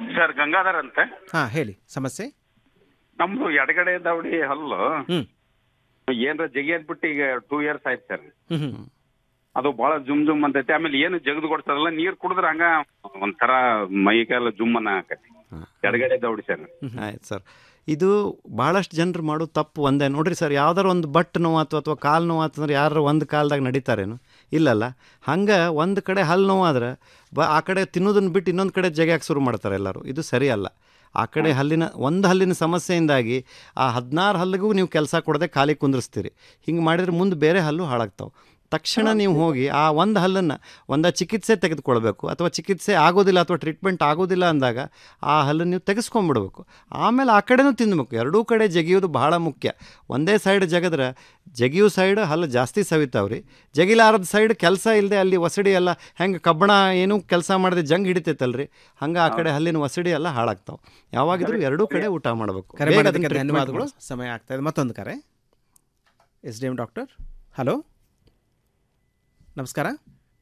ಸರ್ ಗಂಗಾಧರ್ ಅಂತ ಹಾಂ ಹೇಳಿ ಸಮಸ್ಯೆ ನಮ್ದು ಎಡಗಡೆ ದವಡಿ ಹಲ್ಲು ಹ್ಮ್. ಏನ್ರ ಜಗಿಯದ್ ಬಿಟ್ಟು ಈಗ ಟೂ ಇಯರ್ಸ್ ಆಯ್ತು ಸರ್ ಹ್ಮ್ ಹ್ಮ್ ಅದು ಬಹಳ ಜುಮ್ ಜುಮ್ ಅಂತೈತಿ ಆಮೇಲೆ ಏನು ಜಗದು ಕೊಡ್ತಾರಲ್ಲ ನೀರ್ ಕುಡಿದ್ರ ಹಂಗ ಒಂಥರ ಮೈಗೆಲ್ಲ ಜುಮ್ ಅನ್ನ ಆಕತಿ ಎಡಗಡೆ ದವಡಿ ಸರ್ ಆಯ್ತು ಸರ್ ಇದು ಭಾಳಷ್ಟು ಜನರು ಮಾಡೋ ತಪ್ಪು ಒಂದೇ ನೋಡ್ರಿ ಸರ್ ಯಾವ್ದಾರು ಒಂದು ಬಟ್ ನೋವು ಅಥವಾ ಅಥವಾ ಕಾಲು ನೋವು ಅಂತಂದ್ರೆ ಯಾರು ಒಂದು ಕಾಲ್ದಾಗ ನಡೀತಾರೇನು ಇಲ್ಲಲ್ಲ ಹಂಗೆ ಒಂದು ಕಡೆ ಹಲ್ಲು ನೋವು ಆದ್ರೆ ಬ ಆ ಕಡೆ ತಿನ್ನೋದನ್ನ ಬಿಟ್ಟು ಇನ್ನೊಂದು ಕಡೆ ಜಗ್ಯಾಕೆ ಶುರು ಮಾಡ್ತಾರೆ ಎಲ್ಲರೂ ಇದು ಸರಿ ಅಲ್ಲ ಆ ಕಡೆ ಹಲ್ಲಿನ ಒಂದು ಹಲ್ಲಿನ ಸಮಸ್ಯೆಯಿಂದಾಗಿ ಆ ಹದಿನಾರು ಹಲ್ಲಿಗೂ ನೀವು ಕೆಲಸ ಕೊಡದೆ ಖಾಲಿ ಕುಂದಿರಿಸ್ತೀರಿ ಹಿಂಗೆ ಮಾಡಿದ್ರೆ ಮುಂದೆ ಬೇರೆ ಹಲ್ಲು ಹಾಳಾಗ್ತಾವೆ ತಕ್ಷಣ ನೀವು ಹೋಗಿ ಆ ಒಂದು ಹಲ್ಲನ್ನು ಒಂದ ಚಿಕಿತ್ಸೆ ತೆಗೆದುಕೊಳ್ಬೇಕು ಅಥವಾ ಚಿಕಿತ್ಸೆ ಆಗೋದಿಲ್ಲ ಅಥವಾ ಟ್ರೀಟ್ಮೆಂಟ್ ಆಗೋದಿಲ್ಲ ಅಂದಾಗ ಆ ಹಲ್ಲನ್ನು ನೀವು ತೆಗೆಸ್ಕೊಂಡ್ಬಿಡ್ಬೇಕು ಆಮೇಲೆ ಆ ಕಡೆನೂ ತಿನ್ನಬೇಕು ಎರಡೂ ಕಡೆ ಜಗಿಯೋದು ಬಹಳ ಮುಖ್ಯ ಒಂದೇ ಸೈಡ್ ಜಗದ್ರೆ ಜಗಿಯೋ ಸೈಡ್ ಹಲ್ಲು ಜಾಸ್ತಿ ಸವಿತಾವ್ರಿ ಜಗಿಲಾರದ ಸೈಡ್ ಕೆಲಸ ಇಲ್ಲದೆ ಅಲ್ಲಿ ಒಸಡಿ ಎಲ್ಲ ಹೆಂಗೆ ಕಬ್ಬಣ ಏನೂ ಕೆಲಸ ಮಾಡದೆ ಜಂಗ್ ಹಿಡಿತೈತಲ್ರಿ ಹಂಗೆ ಆ ಕಡೆ ಹಲ್ಲಿನ ಒಸಡಿ ಎಲ್ಲ ಹಾಳಾಗ್ತಾವೆ ಯಾವಾಗಿದ್ರೂ ಎರಡೂ ಕಡೆ ಊಟ ಮಾಡಬೇಕು ಕರೆ ಬೇಗ ಮಾಡೋದಕ್ಕೆ ಅದನ್ನ ಧನ್ಯವಾದಗಳು treatment ಸಮಯ ಆಗ್ತಾ ಇದೆ ಮತ್ತೊಂದು ಕರೆ S D M doctor hello ನಮಸ್ಕಾರ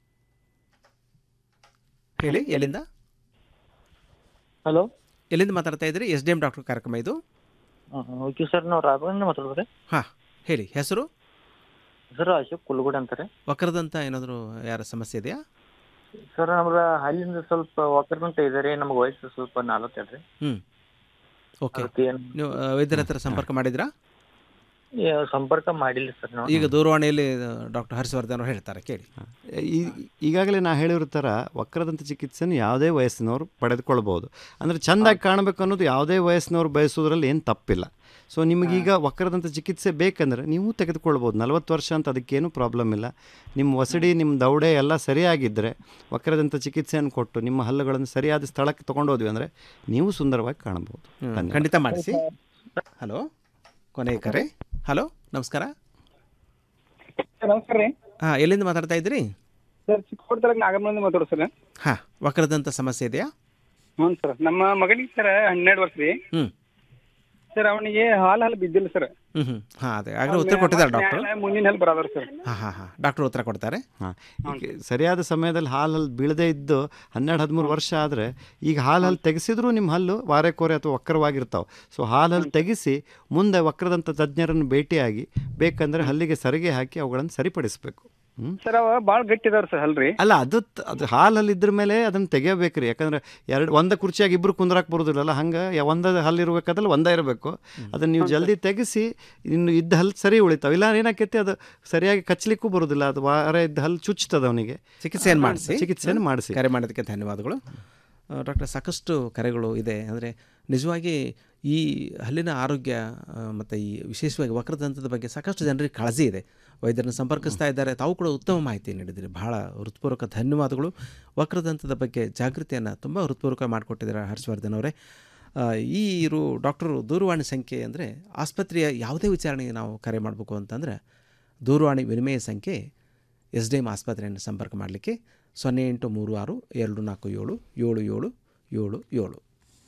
ಹೇಳಿ ಎಲ್ಲಿಂದ ಹಲೋ ಎಲ್ಲಿಂದ ಮಾತಾಡ್ತಾ ಇದ್ದೀರಿ ಎಸ್ ಡಿ ಎಂ ಡಾಕ್ಟರ್ ಕಾರ್ಯಕ್ರಮ ಇದು ಓಕೆ ಸರ್ ನಾವು ರಾಘವೇಂದ್ರ ಮಾತಾಡೋದ್ರಿ ಹಾಂ ಹೇಳಿ ಹೆಸರು ಸರ್ ಅಶೋಕ್ ಕುಲ್ಗುಡ್ ಅಂತಾರೆ ವಕ್ರದಂತ ಏನಾದರೂ ಯಾರ ಸಮಸ್ಯೆ ಇದೆಯಾ ಸರ್ ನಮ್ಗೆ ಹಲ್ಲಿಂದ ಸ್ವಲ್ಪ ವಕ್ರದಂತ ಇದೆ ರೀ ನಮ್ಗೆ ವಯಸ್ಸು ಸ್ವಲ್ಪ ನಲವತ್ತೆರಡು ರೀ ಹ್ಞೂ ಓಕೆ ಅದಕ್ಕೆ ಏನು ನೀವು ಆ, ವೈದ್ಯರ ಹತ್ರ ಸಂಪರ್ಕ ಮಾಡಿದ್ರಾ ಏ, ಸಂಪರ್ಕ ಮಾಡಿಲ್ಲ ಸರ್ ನಾವು ಈಗ ದೂರವಾಣಿಯಲ್ಲಿ ಡಾಕ್ಟರ್ ಹರ್ಷವರ್ಧನ್ ಅವರು ಹೇಳ್ತಾರೆ ಕೇಳಿ ಈ ಈಗಾಗಲೇ ನಾ ಹೇಳಿರೋ ಥರ ವಕ್ರದಂತ ಚಿಕಿತ್ಸೆನ ಯಾವುದೇ ವಯಸ್ಸಿನವರು ಪಡೆದುಕೊಳ್ಬೋದು ಅಂದರೆ ಚೆಂದಾಗಿ ಕಾಣಬೇಕು ಅನ್ನೋದು ಯಾವುದೇ ವಯಸ್ಸಿನವ್ರು ಬಯಸೋದ್ರಲ್ಲಿ ಏನು ತಪ್ಪಿಲ್ಲ ಸೊ ನಿಮಗೀಗ ವಕ್ರದಂತ ಚಿಕಿತ್ಸೆ ಬೇಕಂದ್ರೆ ನೀವು ತೆಗೆದುಕೊಳ್ಬೋದು ನಲವತ್ತು ವರ್ಷ ಅಂತ ಅದಕ್ಕೇನು ಪ್ರಾಬ್ಲಮ್ ಇಲ್ಲ ನಿಮ್ಮ ಒಸಡಿ ನಿಮ್ಮ ದೌಡೆ ಎಲ್ಲ ಸರಿಯಾಗಿದ್ದರೆ ವಕ್ರದಂತ ಚಿಕಿತ್ಸೆಯನ್ನು ಕೊಟ್ಟು ನಿಮ್ಮ ಹಲ್ಲುಗಳನ್ನು ಸರಿಯಾದ ಸ್ಥಳಕ್ಕೆ ತೊಗೊಂಡೋದ್ವಿ ಅಂದರೆ ನೀವು ಸುಂದರವಾಗಿ ಕಾಣಬಹುದು ಹ್ಮ್, ಧನ್ಯವಾದ. ಖಂಡಿತ ಮಾಡಿಸಿ ಹಲೋ ಕೊನೆಯ ಕರೆ ಹಲೋ ನಮಸ್ಕಾರ ನಮಸ್ಕಾರ ರೀ ಹಾಂ ಎಲ್ಲಿಂದ ಮಾತಾಡ್ತಾ ಇದ್ದೀರಿ ಸರ್ ಚಿಕ್ಕೋಡ್ದಾಗ ನಾಗಮಂದಿ ಮಾತಾಡೋದು ಸರ್ ಹಾಂ ವಕ್ರದಂತ ಸಮಸ್ಯೆ ಇದೆಯಾ ಹ್ಞೂ ಸರ್ ನಮ್ಮ ಮಗನಿಗೆ ಸರ್ ಹನ್ನೆರಡು ವರ್ಷ ರೀ ಹ್ಞೂ ಸರ್ ಅವನಿಗೆ ಹಾಲು ಹಾಲು ಬಿದ್ದಿಲ್ಲ ಸರ್ ಹ್ಞೂ ಹ್ಞೂ ಹಾಂ ಅದೇ ಆಗಲೇ ಉತ್ತರ ಕೊಟ್ಟಿದ್ದಾರೆ ಡಾಕ್ಟರ್ ಮುಂದಿನ ಹಾಲು ಬರೋದ್ರ ಸರ್ ಹಾಂ ಹಾಂ ಹಾಂ ಡಾಕ್ಟರ್ ಉತ್ತರ ಕೊಡ್ತಾರೆ ಹಾಂ ಈಗ ಸರಿಯಾದ ಸಮಯದಲ್ಲಿ ಹಾಲು ಹಲ್ಲು ಬೀಳದೇ ಇದ್ದು ಹನ್ನೆರಡು ಹದಿಮೂರು ವರ್ಷ ಆದರೆ ಈಗ ಹಾಲು ಹಲ್ಲು ತೆಗೆಸಿದ್ರೂ ನಿಮ್ಮ ಹಲ್ಲು ವಾರೆಕೋರೆ ಅಥವಾ ವಕ್ರವಾಗಿರ್ತಾವೆ ಸೊ ಹಾಲು ಹಲ್ಲು ತೆಗೆಸಿ ಮುಂದೆ ವಕ್ರದಂಥ ತಜ್ಞರನ್ನು ಭೇಟಿಯಾಗಿ ಬೇಕಂದರೆ ಹಲ್ಲಿಗೆ ಸರಿಗೆ ಹಾಕಿ ಅವುಗಳನ್ನು ಸರಿಪಡಿಸಬೇಕು ಹ್ಞೂ ಸರ್ ಅವ ಭಾಳ ಗಟ್ಟಿ ಇದಾವ್ರಿ ಸರ್ ಹಲ್ರಿ ಅಲ್ಲ ಅದು ತ- ಅದು ಹಾಲಲ್ಲಿ ಇದ್ರ ಮೇಲೆ ಅದನ್ನು ತೆಗಿಯಬೇಕು ರೀ ಯಾಕಂದ್ರೆ ಎರಡು ಒಂದ ಕುರ್ಚಿಯಾಗಿ ಇಬ್ರು ಕುಂದ್ರಾಕ್ ಬರೋದಿಲ್ಲಲ್ಲ ಹಂಗೆ ಒಂದ ಹಲ್ಲು ಇರಬೇಕಾದ್ರೆ ಒಂದೇ ಇರಬೇಕು ಅದನ್ನು ನೀವು ಜಲ್ದಿ ತೆಗೆಸಿ ಇನ್ನು ಇದ್ದ ಹಲ್ಲು ಸರಿ ಉಳಿತಾವೆ ಇಲ್ಲ ಏನಾಕೈತಿ ಅದು ಸರಿಯಾಗಿ ಕಚ್ಚಲಿಕ್ಕೂ ಬರೋದಿಲ್ಲ ಅದು ವಾರ ಇದ್ದ ಹಲ್ಲು ಚುಚ್ತದ ಅವನಿಗೆ ಚಿಕಿತ್ಸೆಯನ್ನು ಮಾಡಿಸಿ ಚಿಕಿತ್ಸೆಯನ್ನು ಮಾಡಿಸಿ ಕರೆ ಮಾಡೋದಕ್ಕೆ ಧನ್ಯವಾದಗಳು ಡಾಕ್ಟರ್ ಸಾಕಷ್ಟು ಕರೆಗಳು ಇದೆ ಅಂದರೆ ನಿಜವಾಗಿ ಈ ಹಲ್ಲಿನ ಆರೋಗ್ಯ ಮತ್ತು ಈ ವಿಶೇಷವಾಗಿ ವಕ್ರದಂತದ ಬಗ್ಗೆ ಸಾಕಷ್ಟು ಜನರಿಗೆ ಕಾಳಜಿ ಇದೆ ವೈದ್ಯರನ್ನು ಸಂಪರ್ಕಿಸ್ತಾ ಇದ್ದಾರೆ ತಾವು ಕೂಡ ಉತ್ತಮ ಮಾಹಿತಿ ನೀಡಿದ್ದೀರಿ ಬಹಳ ಹೃತ್ಪೂರ್ವಕ ಧನ್ಯವಾದಗಳು ವಕ್ರದಂತದ ಬಗ್ಗೆ ಜಾಗೃತಿಯನ್ನು ತುಂಬ ಹೃತ್ಪೂರ್ವಕ ಮಾಡಿಕೊಟ್ಟಿದ್ದಾರೆ ಹರ್ಷವರ್ಧನ್ ಅವರೇ ಆ, ಈ ಇರು ಡಾಕ್ಟರು ದೂರವಾಣಿ ಸಂಖ್ಯೆ ಅಂದರೆ ಆಸ್ಪತ್ರೆಯ ಯಾವುದೇ ವಿಚಾರಣೆಗೆ ನಾವು ಕರೆ ಮಾಡಬೇಕು ಅಂತಂದರೆ ದೂರವಾಣಿ ವಿನಿಮಯ ಸಂಖ್ಯೆ ಎಸ್ ಡಿ ಎಮ್ ಆಸ್ಪತ್ರೆಯನ್ನು ಸಂಪರ್ಕ ಮಾಡಲಿಕ್ಕೆ ಸೊನ್ನೆ ಎಂಟು ಮೂರು ಆರು ಎರಡು ನಾಲ್ಕು ಏಳು ಏಳು ಏಳು ಏಳು ಏಳು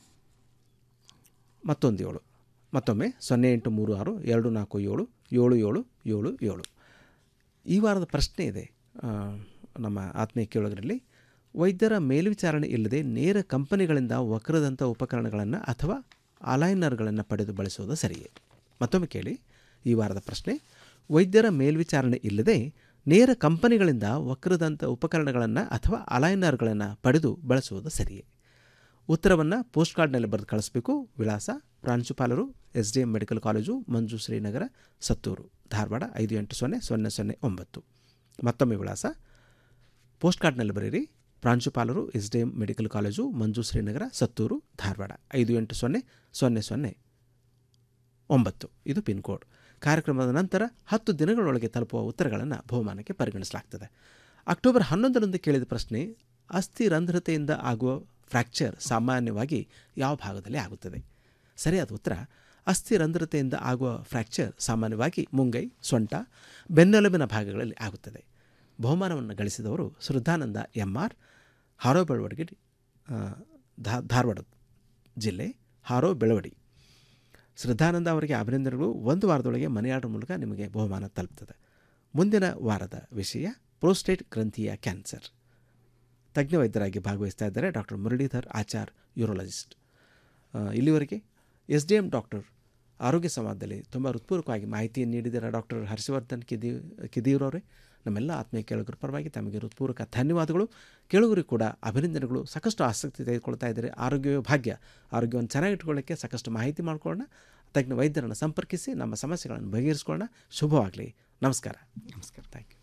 ಮತ್ತೊಂದು ಏಳು ಮತ್ತೊಮ್ಮೆ ಸೊನ್ನೆ ಎಂಟು ಮೂರು ಆರು ಎರಡು ನಾಲ್ಕು ಏಳು ಏಳು ಏಳು ಏಳು ಏಳು ಈ ವಾರದ ಪ್ರಶ್ನೆ ಇದೆ ಆ, ನಮ್ಮ ಆತ್ಮೀಯ ಕೇಳುಗರಲ್ಲಿ ವೈದ್ಯರ ಮೇಲ್ವಿಚಾರಣೆ ಇಲ್ಲದೆ ನೇರ ಕಂಪನಿಗಳಿಂದ ವಕ್ರದಂಥ ಉಪಕರಣಗಳನ್ನು ಅಥವಾ ಅಲೈನರ್ಗಳನ್ನು ಪಡೆದು ಬಳಸುವುದು ಸರಿಯೇ ಮತ್ತೊಮ್ಮೆ ಕೇಳಿ ಈ ವಾರದ ಪ್ರಶ್ನೆ ವೈದ್ಯರ ಮೇಲ್ವಿಚಾರಣೆ ಇಲ್ಲದೆ ನೇರ ಕಂಪನಿಗಳಿಂದ ವಕ್ರದಂಥ ಉಪಕರಣಗಳನ್ನು ಅಥವಾ ಅಲೈನರ್ಗಳನ್ನು ಪಡೆದು ಬಳಸುವುದು ಸರಿಯೇ ಉತ್ತರವನ್ನು ಪೋಸ್ಟ್ ಕಾರ್ಡ್ನಲ್ಲಿ ಬರೆದು ಕಳಿಸ್ಬೇಕು ವಿಳಾಸ ಪ್ರಾಂಶುಪಾಲರು S D M medical college Manju Shrinagar Sattur Dharwad ಐದು ಎಂಟು ಸೊನ್ನೆ ಸೊನ್ನೆ ಸೊನ್ನೆ ಒಂಬತ್ತು ಮತ್ತೊಮ್ಮೆ ವಿಳಾಸ ಪೋಸ್ಟ್ ಕಾರ್ಡ್ನಲ್ಲಿ ಬರೀರಿ ಪ್ರಾಂಶುಪಾಲರು S D M medical college Manju Shrinagar Sattur Dharwad ಐದು ಎಂಟು ಸೊನ್ನೆ ಸೊನ್ನೆ ಸೊನ್ನೆ ಒಂಬತ್ತು ಇದು ಪಿನ್ ಕೋಡ್ ಕಾರ್ಯಕ್ರಮದ ನಂತರ ಹತ್ತು ದಿನಗಳೊಳಗೆ ತಲುಪುವ ಉತ್ತರಗಳನ್ನು ಬಹುಮಾನಕ್ಕೆ ಪರಿಗಣಿಸಲಾಗ್ತದೆ ಅಕ್ಟೋಬರ್ ಹನ್ನೊಂದರಂದು ಕೇಳಿದ ಪ್ರಶ್ನೆ ಅಸ್ಥಿ ರಂಧ್ರತೆಯಿಂದ ಆಗುವ ಫ್ರ್ಯಾಕ್ಚರ್ ಸಾಮಾನ್ಯವಾಗಿ ಯಾವ ಭಾಗದಲ್ಲಿ ಆಗುತ್ತದೆ ಸರಿಯಾದ ಉತ್ತರ ಅಸ್ಥಿ ರಂಧ್ರತೆಯಿಂದ ಆಗುವ ಫ್ರ್ಯಾಕ್ಚರ್ ಸಾಮಾನ್ಯವಾಗಿ ಮುಂಗೈ ಸೊಂಟ ಬೆನ್ನೆಲುಬಿನ ಭಾಗಗಳಲ್ಲಿ ಆಗುತ್ತದೆ ಬಹುಮಾನವನ್ನು ಗಳಿಸಿದವರು ಶ್ರದ್ಧಾನಂದ ಎಂ ಆರ್ ಹಾರೋ ಬೆಳವಡಿಗೆ ಆ, ಧಾ- ಧಾರವಾಡ ಜಿಲ್ಲೆ ಹಾರೋ ಬೆಳವಡಿ ಶ್ರದ್ಧಾನಂದ ಅವರಿಗೆ ಅಭಿನಂದನೆಗಳು ಒಂದು ವಾರದೊಳಗೆ ಮನೆಯಾಡುವ ಮೂಲಕ ನಿಮಗೆ ಬಹುಮಾನ ತಲುಪ್ತದೆ ಮುಂದಿನ ವಾರದ ವಿಷಯ ಪ್ರೋಸ್ಟೇಟ್ ಗ್ರಂಥಿಯ ಕ್ಯಾನ್ಸರ್ ತಜ್ಞ ವೈದ್ಯರಾಗಿ ಭಾಗವಹಿಸ್ತಾ ಇದ್ದಾರೆ ಡಾಕ್ಟರ್ ಮುರಳೀಧರ್ ಆಚಾರ್ ಯೂರೋಲಜಿಸ್ಟ್ ಆ, ಇಲ್ಲಿವರೆಗೆ ಎಸ್ ಡಿ ಎಮ್ ಡಾಕ್ಟರ್ ಆರೋಗ್ಯ ಸಂವಾದದಲ್ಲಿ ತುಂಬ ಹೃತ್ಪೂರ್ವಕವಾಗಿ ಮಾಹಿತಿಯನ್ನು ನೀಡಿದ್ದಾರೆ ಡಾಕ್ಟರ್ ಹರ್ಷವರ್ಧನ್ ಕಿದಿ ಕಿದಿಯೂರವರೇ ನಮ್ಮೆಲ್ಲ ಆತ್ಮೀಯ ಕೇಳುಗರ ಪರವಾಗಿ ತಮಗೆ ಹೃತ್ಪೂರ್ವಕ ಧನ್ಯವಾದಗಳು ಕೇಳುಗರಿಗೆ ಕೂಡ ಅಭಿನಂದನೆಗಳು ಸಾಕಷ್ಟು ಆಸಕ್ತಿ ತೆಗೆದುಕೊಳ್ತಾ ಇದ್ದಾರೆ ಆರೋಗ್ಯವೇ ಭಾಗ್ಯ ಆರೋಗ್ಯವನ್ನು ಚೆನ್ನಾಗಿಟ್ಕೊಳ್ಳೋಕ್ಕೆ ಸಾಕಷ್ಟು ಮಾಹಿತಿ ಮಾಡ್ಕೊಳ್ಳೋಣ ತಜ್ಞ ವೈದ್ಯರನ್ನು ಸಂಪರ್ಕಿಸಿ ನಮ್ಮ ಸಮಸ್ಯೆಗಳನ್ನು ಬಗೆಹರಿಸ್ಕೊಳ್ಳೋಣ ಶುಭವಾಗಲಿ ನಮಸ್ಕಾರ ನಮಸ್ಕಾರ ಥ್ಯಾಂಕ್ ಯು